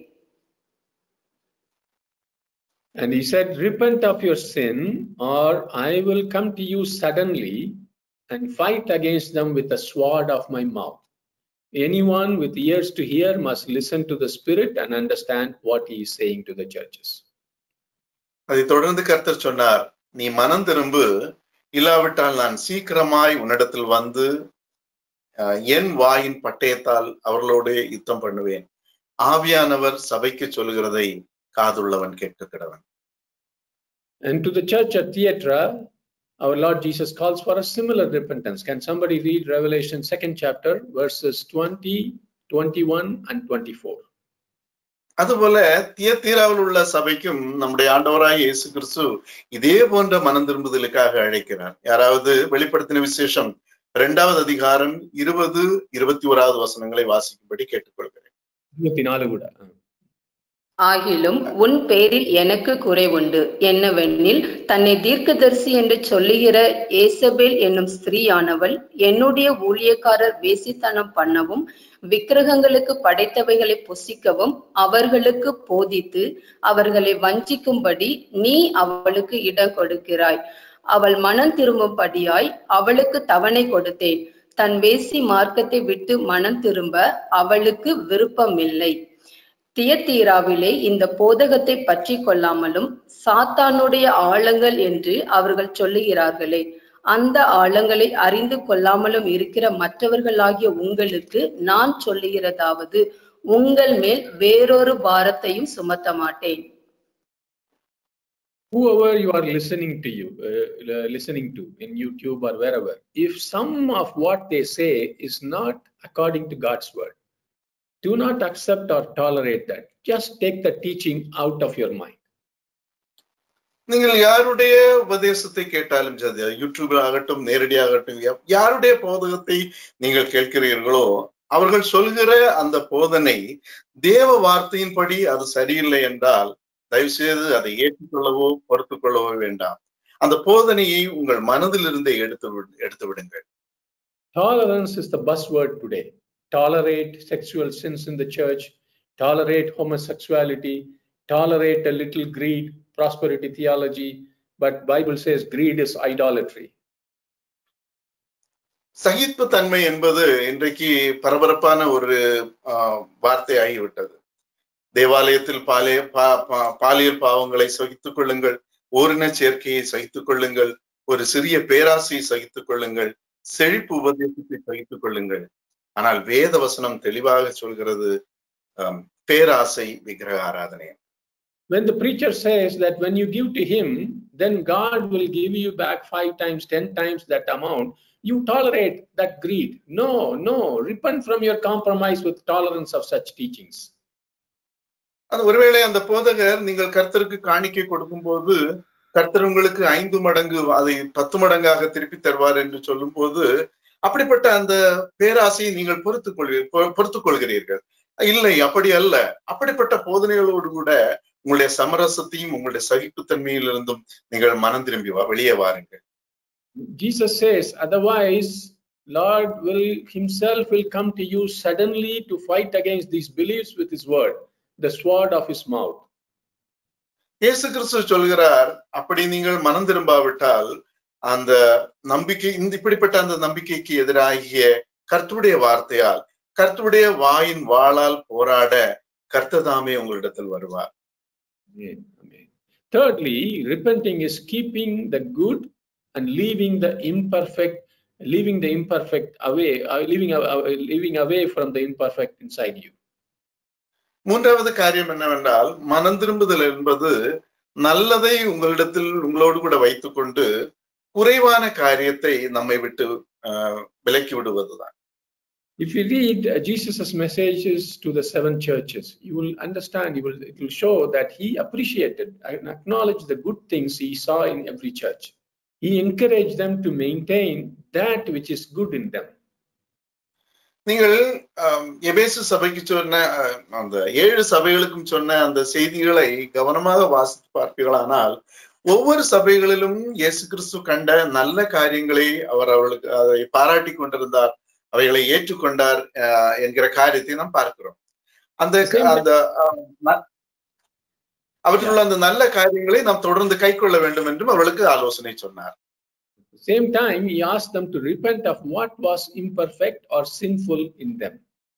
And he said, Repent of your sin, or I will come to you suddenly and fight against them with the sword of my mouth. Anyone with ears to hear must listen to the Spirit and understand what he is saying to the churches. அதை தொடர்ந்து கர்த்தர் சொன்னார் நீ மனம் திரும்பு இல்லாவிட்டால் நான் சீக்கிரமாய் உன்னிடத்தில் வந்து அஹ், என் வாயின் பட்டயத்தால் அவர்களோடு யுத்தம் பண்ணுவேன் ஆவியானவர் சபைக்கு சொல்லுகிறதை காதுள்ளவன் கேட்க கிடவன் And to the church at Theatra, our Lord Jesus calls for a similar repentance. Can somebody read Revelation 2nd chapter, verses 20, 21, and 24? அதுபோல தியத்தீராவில் உள்ள சபைக்கும் நம்முடைய ஆண்டவராய் இயேசு கிறிஸ்து இதே போன்ற மனம் திரும்புதலுக்காக அழைக்கிறார் யாராவது வெளிப்படுத்தின விசேஷம் இரண்டாவது அதிகாரம் இருபது இருபத்தி ஓராவது வசனங்களை வாசிக்கும்படி கேட்டுக்கொள்கிறேன் இருபத்தி நாலு கூட ஆ. ஆகிலும் உன் பேரில் எனக்கு குறை உண்டு என்னவெனில் தன்னை தீர்க்கதரிசி என்று சொல்லுகிற ஏசபேல் என்னும் ஸ்திரீயானவள் என்னுடைய ஊழியக்காரர் வேசித்தனம் பண்ணவும் விக்கிரகங்களுக்கு படைத்தவைகளை புசிக்கவும் அவர்களுக்கு போதித்து அவர்களை வஞ்சிக்கும்படி நீ அவளுக்கு இடம் கொடுக்கிறாய் அவள் மனம் திரும்பும்படியாய் அவளுக்கு தவணை கொடுத்தேன் தன் வேசி மார்க்கத்தை விட்டு மனம் திரும்ப அவளுக்கு விருப்பமில்லை தியத்தீராவிலே இந்த போதகத்தை பற்றி கொள்ளாமலும் சாத்தானுடைய ஆழங்கள் என்று அவர்கள் சொல்லுகிறார்களே அந்த ஆழங்களை அறிந்து கொள்ளாமலும் இருக்கிற மற்றவர்களாகிய உங்களுக்கு நான் சொல்லுகிறதாவது உங்கள் மேல் வேறொரு பாரத்தையும் சுமத்த மாட்டேன் whoever you are listening to you uh, uh, listening to in youtube or wherever if some of what they say is not according to god's word do not accept or tolerate that just take the teaching out of your mind நீங்கள் யாருடைய உபதேசத்தை கேட்டாலும் சரி யூடியூப்ல ஆகட்டும் நேரடியாகட்டும் யா- யாருடைய போதகத்தை நீங்கள் கேட்கிறீர்களோ அவர்கள் சொல்கிற அந்த போதனை தேவ வார்த்தையின்படி அது சரியில்லை என்றால் தயவு செய்து அதை ஏற்றுக்கொள்ளவோ பொறுத்துக் கொள்ளவோ வேண்டாம் அந்த போதனையை உங்கள் மனதிலிருந்தே எடுத்து விடு- எடுத்து விடுங்கள் tolerance is the buzzword today tolerate sexual sins in the church tolerate homosexuality tolerate a little greed prosperity theology but bible says greed is idolatry சகிப்பு தன்மை என்பது இன்றைக்கு பரபரப்பான ஒரு ஆஹ், வார்த்தையாகிவிட்டது தேவாலயத்தில் பாலே பா- பா- பாலியல் பாவங்களை சகித்துக் கொள்ளுங்கள் ஓரின சேர்க்கையை சகித்துக் கொள்ளுங்கள் ஒரு சிறிய பேராசையை சகித்துக் கொள்ளுங்கள் செழிப்பு உபதேசத்தை சகித்துக் கொள்ளுங்கள் ஆனால் வேத வசனம் தெளிவாக சொல்கிறது ஆம், பேராசை விக்கிரக ஆராதனை when the preacher says that when you give to him then god will give you back five times ten times that amount you tolerate that greed no no repent from your compromise with tolerance of such teachings அது ஒருவேளை அந்த போதகர் நீங்கள் கர்த்தருக்கு காணிக்கை கொடுக்கும்போது கர்த்தர் உங்களுக்கு ஐந்து மடங்கு அதை பத்து மடங்காக திருப்பி தருவார் என்று சொல்லும்போது அப்படிப்பட்ட அந்த பேராசையை நீங்கள் பொறுத்துக் கொள்வீர் பொ- பொறுத்துக் கொள்கிறீர்கள் இல்லை அப்படி அல்ல அப்படிப்பட்ட போதனைகளோடு கூட உங்களுடைய சமரசத்தையும் உங்களுடைய சகிப்புத்தன்மையிலிருந்தும் நீங்கள் மனம் திரும்பி வா- வெளியே வாருங்கள் jesus says otherwise lord will himself will come to you suddenly to fight against these beliefs with his word the sword of his mouth இயேசு கிறிஸ்து சொல்கிறார் அப்படி நீங்கள் மனம் திரும்பாவிட்டால் அந்த நம்பிக்கை இந்த இப்படிப்பட்ட அந்த நம்பிக்கைக்கு எதிராகிய கர்த்தருடைய வார்த்தையால் கர்த்தருடைய வாயின் வாளால் போராட கர்த்ததாமே உங்களிடத்தில் வருவார் Amen. Amen. Thirdly, repenting is keeping the good and leaving the imperfect, leaving the imperfect away, uh, leaving, uh, uh, leaving away from the imperfect inside you. மூன்றாவது காரியம் என்னவென்றால் மனம் திரும்புதல் என்பது நல்லதை உங்களிடத்தில் உங்களோடு கூட வைத்துக்கொண்டு குறைவான காரியத்தை நம்மை விட்டு ஆஹ், விலக்கி விடுவதுதான் If you read uh, Jesus' messages to the seven churches, you will understand, you will, it will show that he appreciated and acknowledged the good things he saw in every church. He encouraged them to maintain that which is good in them. நீங்கள் ஆம், எபேசு சபைக்கு சொன்ன அஹ், அந்த ஏழு சபைகளுக்கும் சொன்ன அந்த செய்திகளை கவனமாக வாசித்து பார்ப்பீர்களானால் ஒவ்வொரு சபைகளிலும் இயேசு கிறிஸ்து கண்ட நல்ல காரியங்களை அவர் அவர்களுக்கு அதை பாராட்டி கொண்டிருந்தார் அவைகளை ஏற்றுக்கொண்டார் அஹ், என்கிற காரியத்தை நாம் பார்க்கிறோம் அந்த அந்த ஆம், ந- அவற்றில் உள்ள அந்த நல்ல காரியங்களை நாம் தொடர்ந்து கைக்கொள்ள வேண்டும் என்றும் அவர்களுக்கு ஆலோசனை சொன்னார் At the same time, he asked them to repent of what was imperfect or sinful in them.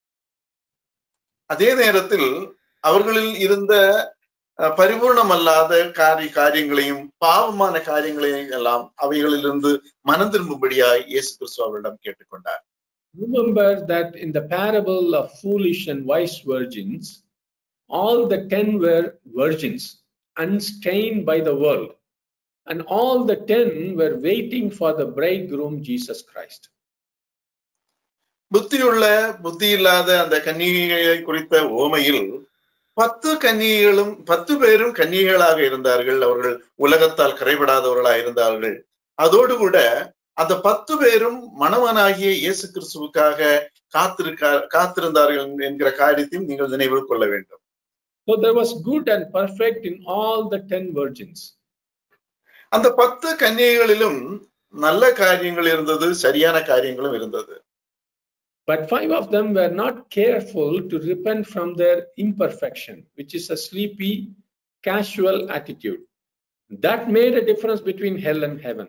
அதே நேரத்தில் அவர்களில் இருந்த அஹ், பரிபூர்ணமல்லாத காரிய காரியங்களையும் பாவமான காரியங்களையும் எல்லாம் அவைகளிலிருந்து மனம் திரும்பும்படியாய் இயேசு கிறிஸ்து அவர்களிடம் கேட்டுக்கொண்டார் Remember that in the parable of foolish and wise virgins, all the ten were virgins, unstained by the world, and all the ten were waiting for the bridegroom, Jesus Christ. புத்தியுள்ள புத்தி இல்லாத அந்த கன்னிகைகளை குறித்த ஓமையில் பத்து கன்னிகைகளும் பத்து பேரும் கன்னிகைகளாக இருந்தார்கள் அவர்கள் உலகத்தால் கரைபடாதவர்களாக இருந்தார்கள் அதோடு கூட அந்த பத்து பேரும் மணவனாகிய இயேசு கிறிஸ்துவுக்காக காத்திருக்கா காத்திருந்தார்கள் என்கிற காரியத்தையும் நீங்கள் நினைவில் கொள்ள வேண்டும் So there was good and perfect in all the ten virgins. அந்த பத்து கன்னிகைகளிலும் நல்ல காரியங்கள் இருந்தது சரியான காரியங்களும் இருந்தது But five of them were not careful to repent from their imperfection, which is a sleepy, casual attitude. That made a difference between hell and heaven.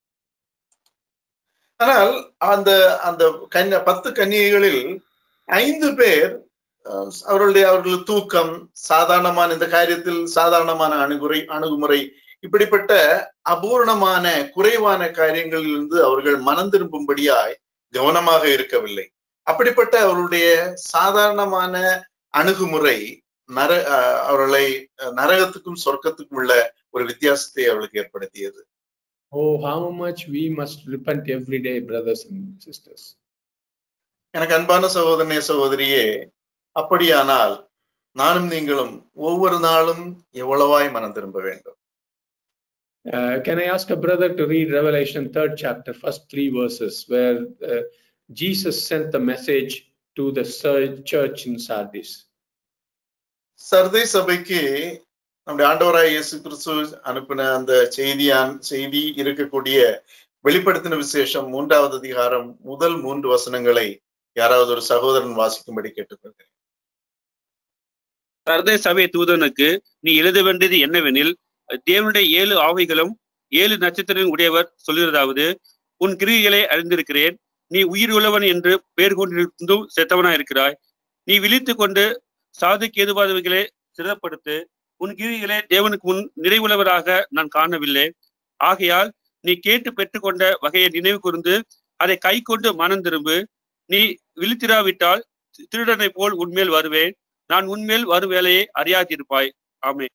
ஆனால் அந்த அந்த கன்ன பத்து கன்னிகைகளில் ஐந்து பேர் அஹ், அவர்களுடைய அவர்கள் தூக்கம் சாதாரணமான இந்த காரியத்தில் சாதாரணமான அணுகுறை அணுகுமுறை இப்படிப்பட்ட அபூர்ணமான குறைவான காரியங்களிலிருந்து அவர்கள் மனம் திரும்பும்படியாய் கவனமாக இருக்கவில்லை அப்படிப்பட்ட அவர்களுடைய சாதாரணமான அணுகுமுறை நர அஹ், அவர்களை அஹ், நரகத்துக்கும் சொர்க்கத்துக்கும் உள்ள ஒரு வித்தியாசத்தை அவர்களுக்கு ஏற்படுத்தியது Oh, how much we must repent every day, brothers and sisters. எனக்கு அன்பான சகோதரனே சகோதரியே அப்படியானால் நானும் நீங்களும் ஒவ்வொரு நாளும் எவ்வளவாய் மனம் திரும்ப வேண்டும் Uh, can I ask a brother to read Revelation third chapter, first three verses, where uh, Jesus sent the message to the sur- church in Sardis? Sardis சபைக்கு நம்முடைய ஆண்டவராய் இயேசு கிறிஸ்து அனுப்பின அந்த செய்தியான் செய்தி இருக்கக்கூடிய வெளிப்படுத்தின விசேஷம் மூன்றாவது அதிகாரம் முதல் மூன்று வசனங்களை யாராவது ஒரு சகோதரன் வாசிக்கும்படி கேட்டுக்கொள்கிறேன் சர்தை சபை தூதனுக்கு நீ எழுத வேண்டியது என்னவெனில் தேவனுடைய ஏழு ஆவைகளும் ஏழு நட்சத்திரம் உடையவர் சொல்கிறதாவது உன் கிரிகளை அறிந்திருக்கிறேன் நீ உயிர் உள்ளவன் என்று பெயர் கொண்டிருந்தும் செத்தவனா இருக்கிறாய் நீ விழித்துக் கொண்டு சாதுக்கு ஏதுவாதவைகளை சிறப்படுத்து உன் கிரிகளை தேவனுக்கு முன் நிறைவுள்ளவராக நான் காணவில்லை ஆகையால் நீ கேட்டு பெற்றுக்கொண்ட வகையை நினைவு கூர்ந்து அதை கை கொண்டு மனம் திரும்பு நீ விழித்திராவிட்டால் திருடனை போல் உன்மேல் வருவேன் நான் உன்மேல் வரும் வேலையை அறியாதிருப்பாய் ஆமே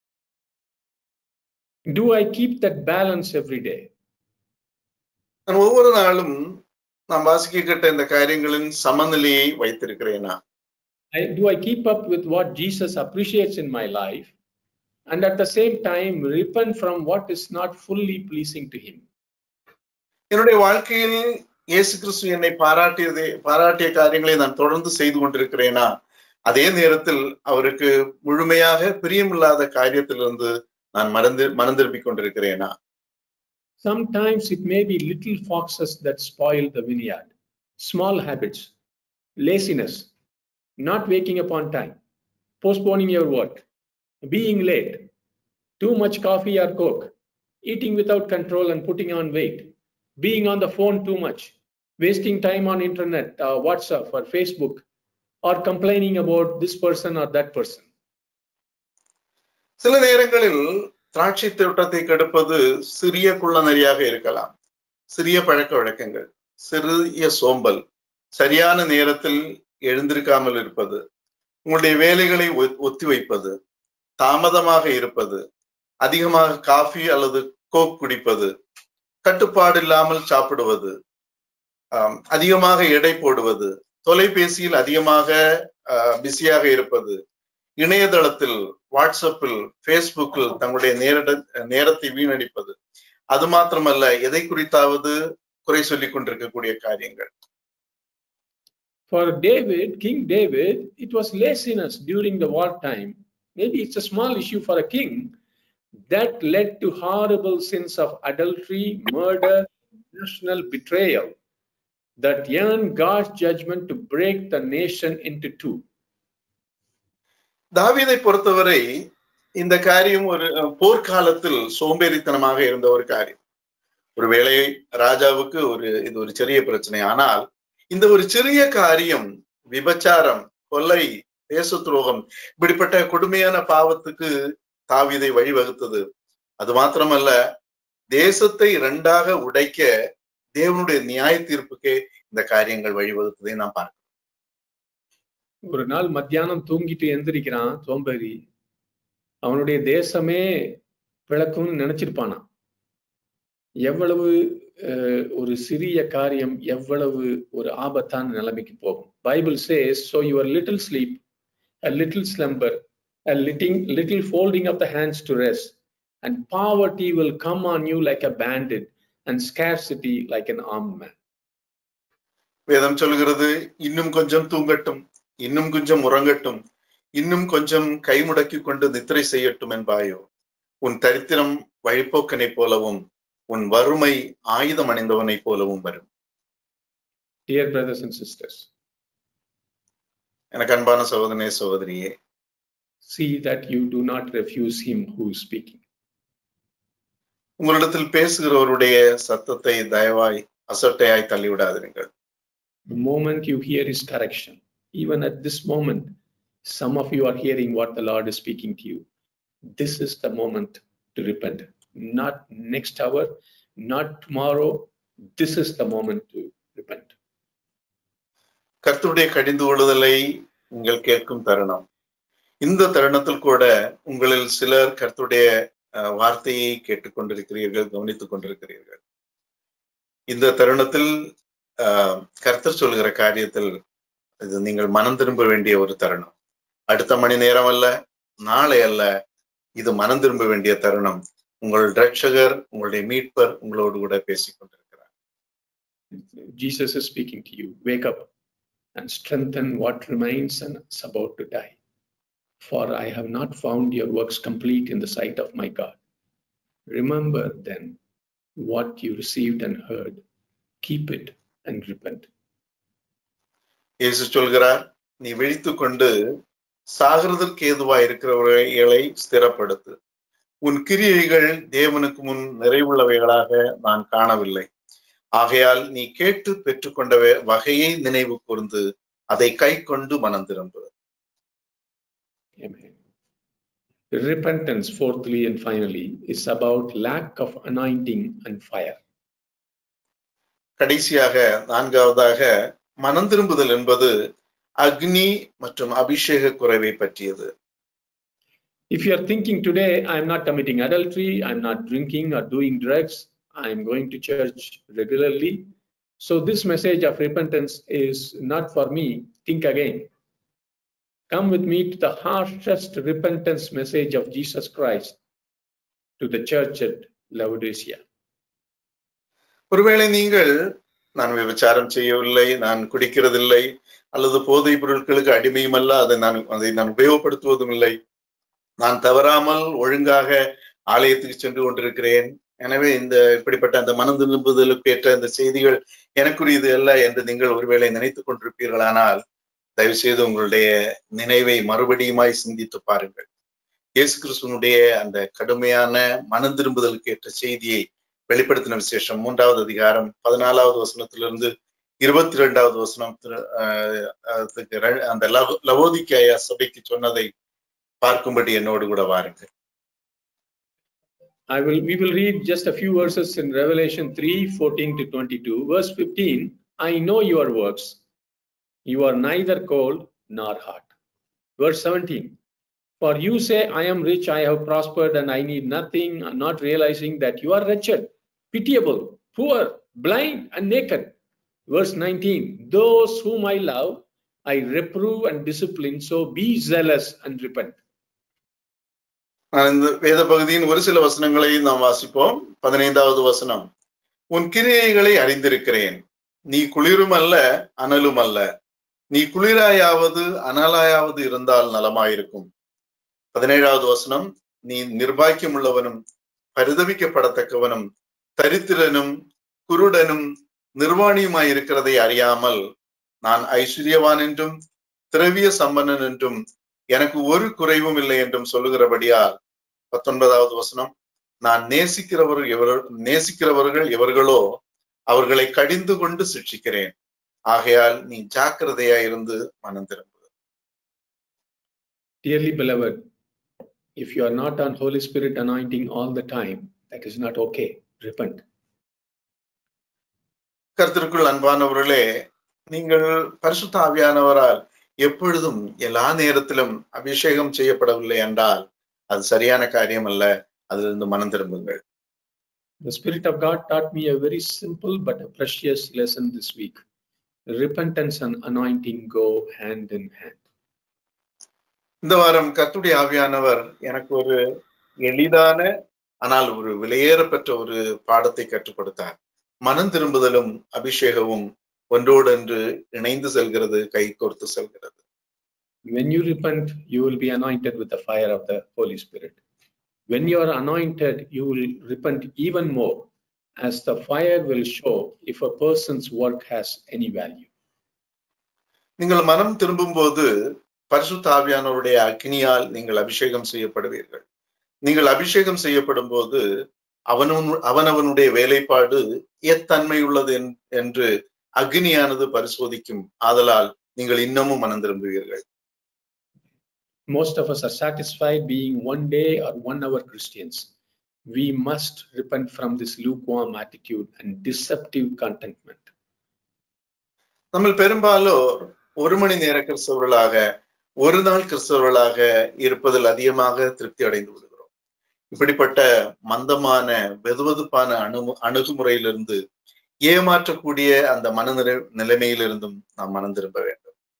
Do I keep that balance every day? நான் ஒவ்வொரு நாளும் நாம் வாசிக்க கேட்ட இந்த காரியங்களின் சமநிலையை வைத்திருக்கிறேனா I, do I keep up with what Jesus appreciates in my life and at the same time repent from what is not fully pleasing to Him? என்னுடைய வாழ்க்கையில் இயேசு கிறிஸ்து என்னை பாராட்டியதை பாராட்டிய காரியங்களை நான் தொடர்ந்து செய்து கொண்டிருக்கிறேனா அதே நேரத்தில் அவருக்கு முழுமையாக பிரியமில்லாத காரியத்திலிருந்து நான் மறந்து மனம் திரும்பிக் கொண்டிருக்கிறேனா Sometimes it may be little foxes that spoil the vineyard. Small habits, laziness, not waking up on time, postponing your work, being late, too much coffee or coke, eating without control and putting on weight, being on the phone too much, wasting time on internet, uh, WhatsApp or Facebook, or complaining about this person or that person. சில நேரங்களில் திராட்சை தோட்டத்தை கெடுப்பது சிறிய குள்ளநரியாக இருக்கலாம் சிறிய பழக்க வழக்கங்கள் சிறிய சோம்பல் சரியான நேரத்தில் எழுந்திருக்காமல் இருப்பது உங்களுடைய வேலைகளை ஒ- ஒத்திவைப்பது தாமதமாக இருப்பது அதிகமாக காஃபி அல்லது கோக் குடிப்பது கட்டுப்பாடு இல்லாமல் சாப்பிடுவது ஆம், அதிகமாக எடை போடுவது தொலைபேசியில் அதிகமாக பிஸியாக இருப்பது இணையதளத்தில் வாட்ஸ்அப்பில் ஃபேஸ்புக்கில் தங்களுடைய நேரட நேரத்தை வீணடிப்பது அது மாத்திரமல்ல எதை குறித்தாவது குறை சொல்லிக் கொண்டிருக்கக்கூடிய காரியங்கள் For David, King David, it was laziness during the wartime. Maybe it's a small issue for a king that led to horrible sins of adultery, murder, national betrayal that earned God's judgment to break the nation into two. தாவீதை பொறுத்தவரை இந்த காரியம் ஒரு அஹ், போர்க்காலத்தில் சோம்பேறித்தனமாக இருந்த ஒரு காரியம் ஒருவேளை ராஜாவுக்கு ஒரு இது ஒரு சிறிய பிரச்சனை ஆனால் இந்த ஒரு சிறிய காரியம் விபச்சாரம் கொலை தேச துரோகம் இப்படிப்பட்ட கொடுமையான பாவத்துக்கு தாவீதை வழிவகுத்தது அது மாத்திரமல்ல தேசத்தை இரண்டாக உடைக்க தேவனுடைய நியாய தீர்ப்புக்கே இந்த காரியங்கள் வழிவகுத்ததை நாம் பார்க்கிறோம் ஒரு நாள் மத்தியானம் தூங்கிட்டு எந்திரிக்கிறான் சோம்பேறி அவனுடைய தேசமே பிளக்கும்னு நினைச்சிருப்பானா எவ்வளவு அஹ், ஒரு சிறிய காரியம் எவ்வளவு ஒரு ஆபத்தான நிலைமைக்கு போகும் Bible says so your little sleep a little slumber a little little folding of the hands to rest and poverty will come on you like a bandit and scarcity like an armed man வேதம் சொல்கிறது இன்னும் கொஞ்சம் தூங்கட்டும் இன்னும் கொஞ்சம் உறங்கட்டும் இன்னும் கொஞ்சம் கைமுடக்கி கொண்டு நித்திரை செய்யட்டும் என்பாயோ உன் தரித்திரம் வழிப்போக்கனைப் போலவும் உன் வறுமை ஆயுதம் அணிந்தவனைப் போலவும் வரும் dear brothers and sisters எனக்கு அன்பான சகோதரனே சகோதரியே see that you do not refuse him who is speaking உங்களிடத்தில் பேசுகிறவருடைய சத்தத்தை தயவாய் அசட்டையாய் தள்ளிவிடாதீர்கள் The moment you hear his correction, even at this moment, some of you are hearing what the Lord is speaking to you. This is the moment to repent. Not next hour, not tomorrow. This is the moment to repent. கர்த்தருடைய கடிந்து கொள்ளுதலை நீங்கள் கேட்கும் தருணம் இந்த தருணத்தில் கூட உங்களில் சிலர் கர்த்தருடைய அஹ், வார்த்தையை கேட்டுக்கொண்டிருக்கிறீர்கள் கவனித்துக் கொண்டிருக்கிறீர்கள் இந்த தருணத்தில் ஆஹ், கர்த்தர் சொல்கிற காரியத்தில் இது நீங்கள் மனம் திரும்ப வேண்டிய ஒரு தருணம் அடுத்த மணி நேரம் அல்ல நாளை அல்ல இது மனம் திரும்ப வேண்டிய தருணம் உங்கள் ரட்சகர் உங்களுடைய மீட்பர் உங்களோடு கூட பேசிக் கொண்டிருக்கிறார் Jesus is speaking to you. Wake up and strengthen what remains and is about to die. For I have not found your works complete in the sight of my God. Remember then what you received and heard. Keep it and repent. இயேசு சொல்கிறார் நீ விழித்துக் கொண்டு சாகிறதற்கு ஏதுவா இருக்கிறவர்களை ஸ்திரப்படுத்து உன் கிரியைகள் தேவனுக்கு முன் நிறைவுள்ளவைகளாக நான் காணவில்லை ஆகையால் நீ கேட்டு பெற்றுக்கொண்ட வே- வகையை நினைவு கூர்ந்து அதை கை கொண்டு மனம் திரும்பு Amen. Repentance, fourthly and finally, is about lack of anointing and fire. கடைசியாக நான்காவதாக மனம் திரும்புதல் என்பது அக்னி மற்றும் அபிஷேக குறைவை பற்றியது If you are thinking today, I'm not committing adultery, I'm not drinking or doing drugs, I'm going to church regularly. So, this message of repentance is not for me. Think again. Come with me to the harshest repentance message of Jesus Christ to the church at Laodicea. ஒருவேளை நீங்கள் நான் விபச்சாரம் செய்யவில்லை நான் குடிக்கிறதில்லை அல்லது போதைப் பொருட்களுக்கு அடிமையும் அல்ல அதை நான் அதை நான் உபயோகப்படுத்துவதும் இல்லை நான் தவறாமல் ஒழுங்காக ஆலயத்துக்கு சென்று கொண்டிருக்கிறேன் எனவே இந்த இப்படிப்பட்ட அந்த மனம் திரும்புதலுக்கு ஏற்ற இந்த செய்திகள் எனக்குரியது அல்ல என்று நீங்கள் ஒருவேளை நினைத்துக் கொண்டிருப்பீர்களானால் தயவு செய்து உங்களுடைய நினைவை மறுபடியுமாய் சிந்தித்து பாருங்கள் இயேசு கிறிஸ்துவனுடைய அந்த கடுமையான மனம் திரும்புதலுக்கு ஏற்ற செய்தியை வெளிப்படுத்தின விசேஷம் மூன்றாவது அதிகாரம் பதினாலாவது வசனத்திலிருந்து இருபத்தி ரெண்டாவது வசனம் திரு- ஆஹ் அதுக்கு ரெ- அந்த லவ- லவோதிக்கேயா சபைக்கு சொன்னதை பார்க்கும்படி என்னோடு கூட வாருங்கள் I will we will read just a few verses in Revelation 3 14 to 22. Verse 15 I know your works. You are neither cold nor hot. Verse 17 For you say, I am rich, I have prospered, and I need nothing, not realizing that you are wretched, pitiable, poor, blind, and naked. Verse 19 Those whom I love, I reprove and discipline, so be zealous and repent. நான் இந்த வேத பகுதியின் ஒரு சில வசனங்களை நாம் வாசிப்போம் பதினைந்தாவது வசனம் உன் கிரியைகளை அறிந்திருக்கிறேன் நீ குளிரும் அல்ல அனலும் அல்ல நீ குளிராயாவது அனலாயாவது இருந்தால் நலமாயிருக்கும் பதினேழாவது வசனம் நீ நிர்பாக்கியம் உள்ளவனும் பரிதவிக்கப்படத்தக்கவனும் தரித்திரனும் குருடனும் நிர்வாணியுமாய் இருக்கிறதை அறியாமல் நான் ஐஸ்வர்யவான் என்றும் திரவிய சம்பன்னன் என்றும் எனக்கு ஒரு குறைவும் இல்லை என்றும் சொல்லுகிறபடியால் பத்தொன்பதாவது வசனம் நான் நேசிக்கிறவர் எவர் நேசிக்கிறவர்கள் எவர்களோ அவர்களை கடிந்து கொண்டு சிக்ஷிக்கிறேன் ஆகையால் நீ ஜாக்கிரதையா இருந்து மனம் திரும்பு Dearly beloved, if you are not on Holy Spirit anointing all the time, that is not okay. Repent. கருத்திற்குள் அன்பானவர்களே நீங்கள் பரிசுத்த ஆவியானவரால் எப்பொழுதும் எல்லா நேரத்திலும் அபிஷேகம் செய்யப்படவில்லை என்றால் அது சரியான காரியம் அல்ல அதிலிருந்து மனம் திரும்புங்கள் The Spirit of God taught me a very simple but a precious lesson this week. Repentance and anointing go hand in hand. இந்த வாரம் கர்த்துடைய ஆவியானவர் எனக்கு ஒரு எளிதான ஆனால் ஒரு விலையேறப்பெற்ற ஒரு பாடத்தை கற்றுக் கொடுத்தார் மனம் திரும்புதலும் அபிஷேகமும் ஒன்றோடொன்று இணைந்து செல்கிறது கை கோர்த்து செல்கிறது When you repent, you will be anointed with the fire of the Holy Spirit. When you are anointed, you will repent even more, as the fire will show if a person's work has any value. நீங்கள் மனம் திரும்பும் போது பரிசுத்த ஆவியானவருடைய அக்னியால் நீங்கள் அபிஷேகம் செய்யப்படுவீர்கள் நீங்கள் அபிஷேகம் செய்யப்படும் போது அவனவன் அவனவனுடைய வேலைப்பாடு எத்தன்மை உள்ளது என்- என்று அக்னியானது பரிசோதிக்கும் ஆதலால் நீங்கள் இன்னமும் மனம் திரும்புவீர்கள் Most of us are satisfied being one day or one hour Christians. We must repent from this lukewarm attitude and deceptive contentment. நம்ம பெரும்பாலோர் ஒரு மணி நேர கிறிஸ்தவர்களாக ஒரு நாள் கிறிஸ்தவர்களாக இருப்பதில் அதிகமாக திருப்தி அடைந்து விடுகிறோம் இப்படிப்பட்ட மந்தமான வெதுவெதுப்பான அணு அணுகுமுறையிலிருந்து ஏமாற்றக்கூடிய அந்த மனநிலை நிலைமையிலிருந்தும் நாம் மனம் திரும்ப வேண்டும்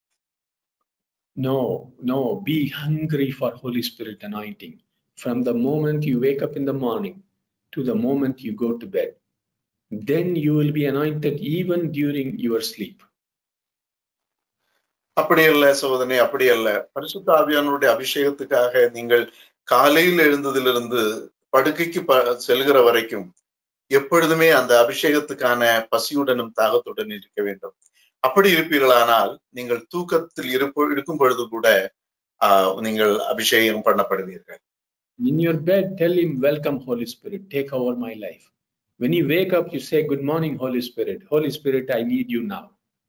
No, no, be hungry for Holy Spirit anointing from the moment you wake up in the morning to the moment you go to bed. Then you will be anointed even during your sleep. அப்படி அல்ல சோதனை அப்படி அல்ல பரிசுத்த ஆவியானவருடைய அபிஷேகத்துக்காக நீங்கள் காலையில் எழுந்ததிலிருந்து படுக்கைக்கு ப செல்கிற வரைக்கும் எப்பொழுதுமே அந்த அபிஷேகத்துக்கான பசியுடனும் தாகத்துடன் இருக்க வேண்டும் அப்படி இருப்பீர்களானால் நீங்கள் தூக்கத்தில் இருப்ப இருக்கும் பொழுது கூட ஆஹ் நீங்கள் அபிஷேகம் பண்ணப்படுவீர்கள் In your bed, tell him, Welcome, Holy Spirit, take over my life. When you wake up, you say, Good morning, Holy Spirit. Holy Spirit, I need you now.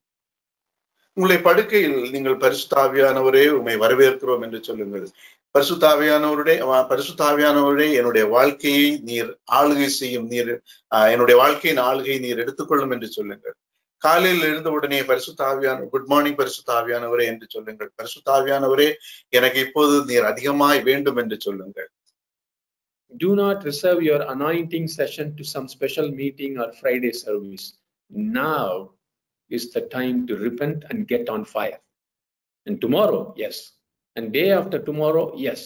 உங்களை படுக்கையில் நீங்கள் பரிசுத்தாவியானவரே உண்மை வரவேற்கிறோம் என்று சொல்லுங்கள் பரிசுத்தாவியானவருடைய அஹ் பரிசுத்தாவியானவரே என்னுடைய வாழ்க்கையை நீர் ஆளுகை செய்யும் நீர் ஆஹ் என்னுடைய வாழ்க்கையின் ஆளுகை நீர் எடுத்துக்கொள்ளும் என்று சொல்லுங்கள் காலையில் எழுந்த உடனே பரிசுத்தாவியான குட் மார்னிங் பரிசுத்தாவியானவரே என்று சொல்லுங்கள் பரிசுத்தாவியானவரே எனக்கு இப்போது நீர் அதிகமாய் வேண்டும் என்று சொல்லுங்கள் Do not reserve your anointing session to some special meeting or Friday service. Now is the time to repent and get on fire. And tomorrow, yes. And day after tomorrow, yes.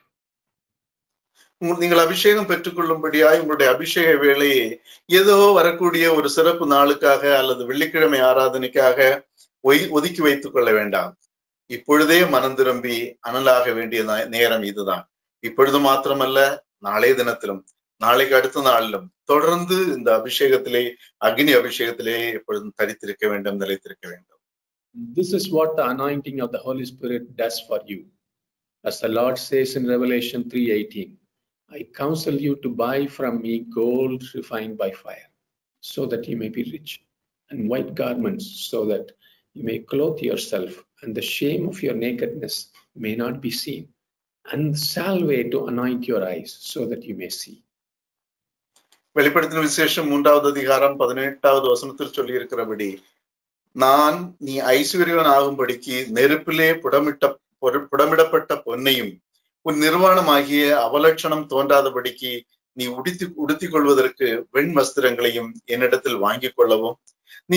உங்க- நீங்கள் அபிஷேகம் பெற்றுக்கொள்ளும்படியாய் உங்களுடைய அபிஷேக வேலையை ஏதோ வரக்கூடிய ஒரு சிறப்பு நாளுக்காக அல்லது வெள்ளிக்கிழமை ஆராதனைக்காக ஒய்- ஒதுக்கி வைத்துக் கொள்ள வேண்டாம் இப்பொழுதே மனம் திரும்பி அனலாக வேண்டிய நா- நேரம் இதுதான் இப்பொழுது மாத்திரமல்ல நாளைய தினத்திலும் நாளைக்கு அடுத்த நாளிலும் தொடர்ந்து இந்த அபிஷேகத்திலே அக்னி அபிஷேகத்திலே எப்பொழுதும் தரித்திருக்க வேண்டும் நிலைத்திருக்க வேண்டும் This is what the anointing of the Holy Spirit does for you. As the Lord says in Revelation 3:18, I counsel you to buy from me gold refined by fire, so that you may be rich, and white garments, so that you may clothe yourself, and the shame of your nakedness may not be seen, and salve to anoint your eyes, so that you may see. வெளிப்படுத்தின விசேஷம் மூன்றாவது அதிகாரம் பதினெட்டாவது வசனத்தில் சொல்லி இருக்கிறபடி நான் நீ ஐஸ்வர்யவன் ஆகும்படிக்கு நெருப்பிலே புடமிட்ட பொரு- புடமிடப்பட்ட பொன்னையும் உன் நிர்வாணமாகிய அவலட்சணம் தோன்றாதபடிக்கு நீ உடுத்தி உடுத்திக் கொள்வதற்கு வெண் வஸ்திரங்களையும் என்னிடத்தில் வாங்கிக் கொள்ளவும் நீ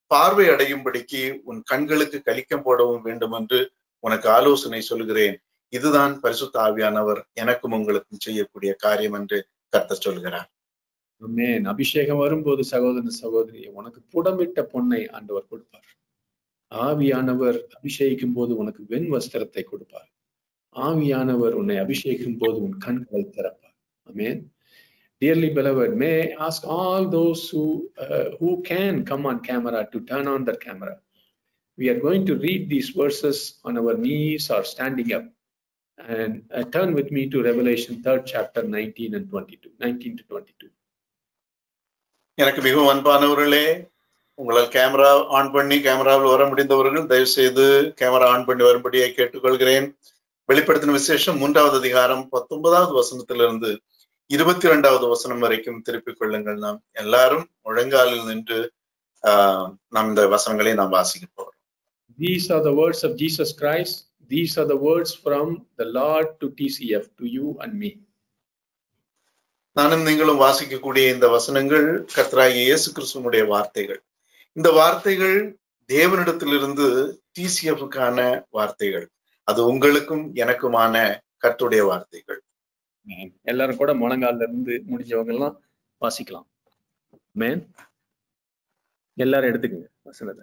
பார்வை அடையும்படிக்கு உன் கண்களுக்கு கலிக்கம் போடவும் வேண்டும் என்று உனக்கு ஆலோசனை சொல்கிறேன் இதுதான் பரிசுத்த ஆவியானவர் எனக்கும் உங்களுக்கும் செய்யக்கூடிய காரியம் என்று கர்த்தர் சொல்கிறார் ஆமென் அபிஷேகம் வரும்போது சகோதரன் சகோதரி உனக்கு புடமிட்ட பொன்னை ஆண்டவர் கொடுப்பார் ஆவியானவர் அபிஷேகிக்கும் போது உனக்கு வெண் வஸ்திரத்தை கொடுப்பார் ஆவியானவர் உன்னை அபிஷேகிக்கும் போது உன் கண்களை திறப்பார் ஆமென் Dearly beloved, may I ask all those who uh, who can come on camera to turn on their camera. We are going to read these verses on our knees or standing up. And uh, turn with me to Revelation 3rd chapter 19 and 22, 19 to 22. எனக்கு மிகவும் அன்பானவர்களே உங்களால் camera on பண்ணி கேமராவில் வர முடிந்தவர்கள் தயவு செய்து கேமரா ஆன் பண்ணி வரும்படியை கேட்டுக்கொள்கிறேன் வெளிப்படுத்தின விசேஷம் மூன்றாவது அதிகாரம் பத்தொன்பதாவது வசனத்திலிருந்து இருபத்தி இரண்டாவது வசனம் வரைக்கும் திருப்பிக் கொள்ளுங்கள் நாம் எல்லாரும் முழங்காலில் நின்று ஆஹ் நாம் இந்த வசனங்களை நாம் வாசிக்க போறோம் These are the words of Jesus Christ. These are the words from the Lord to TCF, to you and me. நானும் நீங்களும் வாசிக்கக்கூடிய இந்த வசனங்கள் கர்த்தராகிய இயேசு கிறிஸ்துவனுடைய வார்த்தைகள் இந்த வார்த்தைகள் தேவனிடத்திலிருந்து டிசிஎஃப்கான வார்த்தைகள் அது உங்களுக்கும் எனக்குமான கர்த்துடைய வார்த்தைகள் எல்லாரும் கூட முழங்கால்ல இருந்து முடிஞ்சவங்க எல்லாம் வாசிக்கலாம் மேன் எல்லாரும் எடுத்துக்கங்க வசனத்தை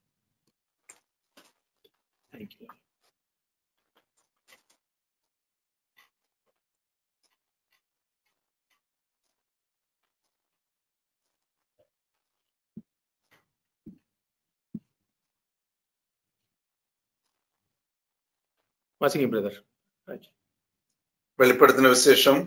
தேங்க்யூ வாசிங்க பிரதர் ராஜ் வெளிப்படுத்தின விசேஷம்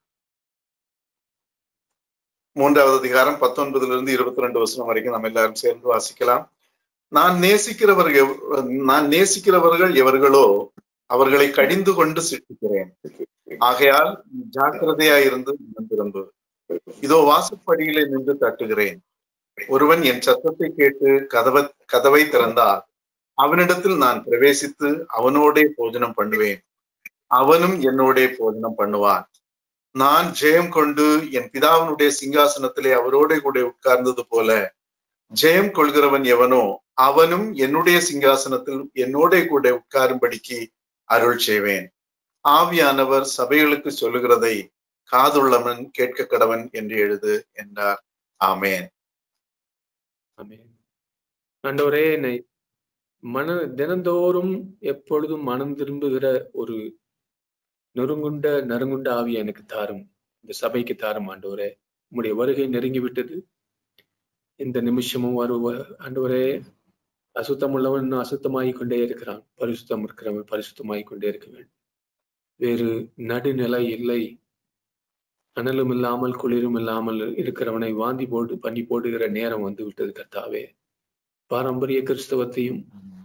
மூன்றாவது அதிகாரம் பத்தொன்பதுல இருந்து இருபத்தி ரெண்டு வருஷம் வரைக்கும் நம்ம எல்லாரும் சேர்ந்து வாசிக்கலாம் நான் நேசிக்கிறவர்கள் எவ்- நான் நேசிக்கிறவர்கள் எவர்களோ அவர்களை கடிந்து கொண்டு சிட்டிக்கிறேன் ஆகையால் நீ ஜாக்கிரதையாயிருந்து மனம் திரும்பு இதோ வாசற்படியிலே நின்று தட்டுகிறேன் ஒருவன் என் சத்தத்தை கேட்டு கதவை கதவை திறந்தால் அவனிடத்தில் நான் பிரவேசித்து அவனோடே போஜனம் பண்ணுவேன் அவனும் என்னோடே போஜனம் பண்ணுவான் நான் ஜெயம் கொண்டு என் பிதாவினுடைய சிங்காசனத்திலே அவரோட கூட உட்கார்ந்தது போல ஜெயம் கொள்கிறவன் எவனோ அவனும் என்னுடைய சிங்காசனத்தில் என்னோட கூட உட்காரும்படிக்கு அருள் செய்வேன் ஆவியானவர் சபைகளுக்கு சொல்லுகிறதை காதுள்ளவன் கேட்க கடவன் என்று எழுது என்றார் ஆமேன் ஆமென் ஆண்டவரே என்னை மன தினந்தோறும் எப்பொழுதும் மனம் திரும்புகிற ஒரு நொறுங்குண்ட நறுங்குண்ட ஆவி எனக்கு தாரும் இந்த சபைக்கு தாரும் ஆண்டவரே உம்முடைய வருகை நெருங்கி விட்டது இந்த நிமிஷமும் வருவ ஆண்டவரே அசுத்தம் உள்ளவன் இன்னும் அசுத்தமாகிக் கொண்டே இருக்கிறான் பரிசுத்தம் இருக்கிறவன் பரிசுத்தமாகிக் கொண்டே இருக்க வேண்டும் வேறு நடுநிலை இல்லை அனலும் இல்லாமல் குளிரும் இல்லாமல் இருக்கிறவனை வாந்தி போட்டு பண்ணி போடுகிற நேரம் வந்து விட்டது கர்த்தாவே பாரம்பரிய கிறிஸ்தவத்தையும்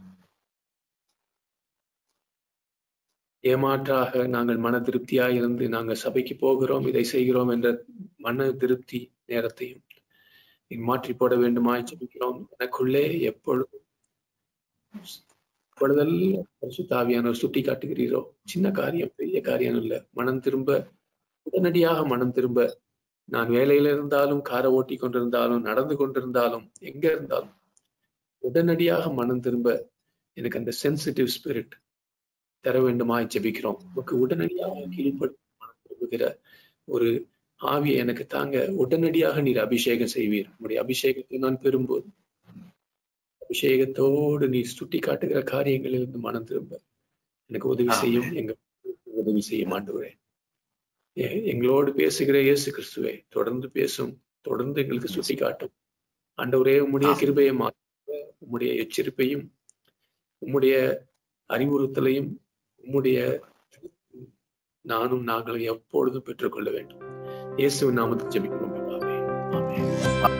ஏமாற்றாக நாங்கள் மன திருப்தியாய் இருந்து நாங்கள் சபைக்கு போகிறோம் இதை செய்கிறோம் என்ற மன திருப்தி நேரத்தையும் நீ மாற்றி போட வேண்டுமாய் ஜெபிக்கிறோம் எனக்குள்ளே எப்பொழுதும் இப்பொழுதெல்லாம் பரிசுத்தாவியானவர் சுட்டி காட்டுகிறீரோ சின்ன காரியம் பெரிய காரியம் இல்லை மனம் திரும்ப உடனடியாக மனம் திரும்ப நான் வேலையில இருந்தாலும் காரை ஓட்டி கொண்டிருந்தாலும் நடந்து கொண்டிருந்தாலும் எங்க இருந்தாலும் உடனடியாக மனம் திரும்ப எனக்கு அந்த சென்சிட்டிவ் ஸ்பிரிட் தர வேண்டுமாய் ஜெபிக்கிறோம் உனக்கு உடனடியாக கீழ்பட்டு மனம் திரும்புகிற ஒரு ஆவியை எனக்கு தாங்க உடனடியாக நீர் அபிஷேகம் செய்வீர் உங்களுடைய அபிஷேகத்தை நான் பெறும்போது அபிஷேகத்தோடு நீ சுட்டி காட்டுகிற காரியங்களிலிருந்து மனம் திரும்ப எனக்கு உதவி செய்யும் எங்க உதவி செய்யும் ஆண்டவரே எ- எங்களோடு பேசுகிற இயேசு கிறிஸ்துவே தொடர்ந்து பேசும் தொடர்ந்து எங்களுக்கு சுட்டி காட்டும் ஆண்டவரே உம்முடைய ஆம். கிருபையை மாற்ற உம்முடைய எச்சரிப்பையும் உம்முடைய அறிவுறுத்தலையும் உம்முடைய நானும் நாங்களும் எப்பொழுதும் பெற்றுக்கொள்ள வேண்டும் இயேசுவின் நாமத்தில் ஜெபிக்கிறோம் பிதாவே. ஆமென்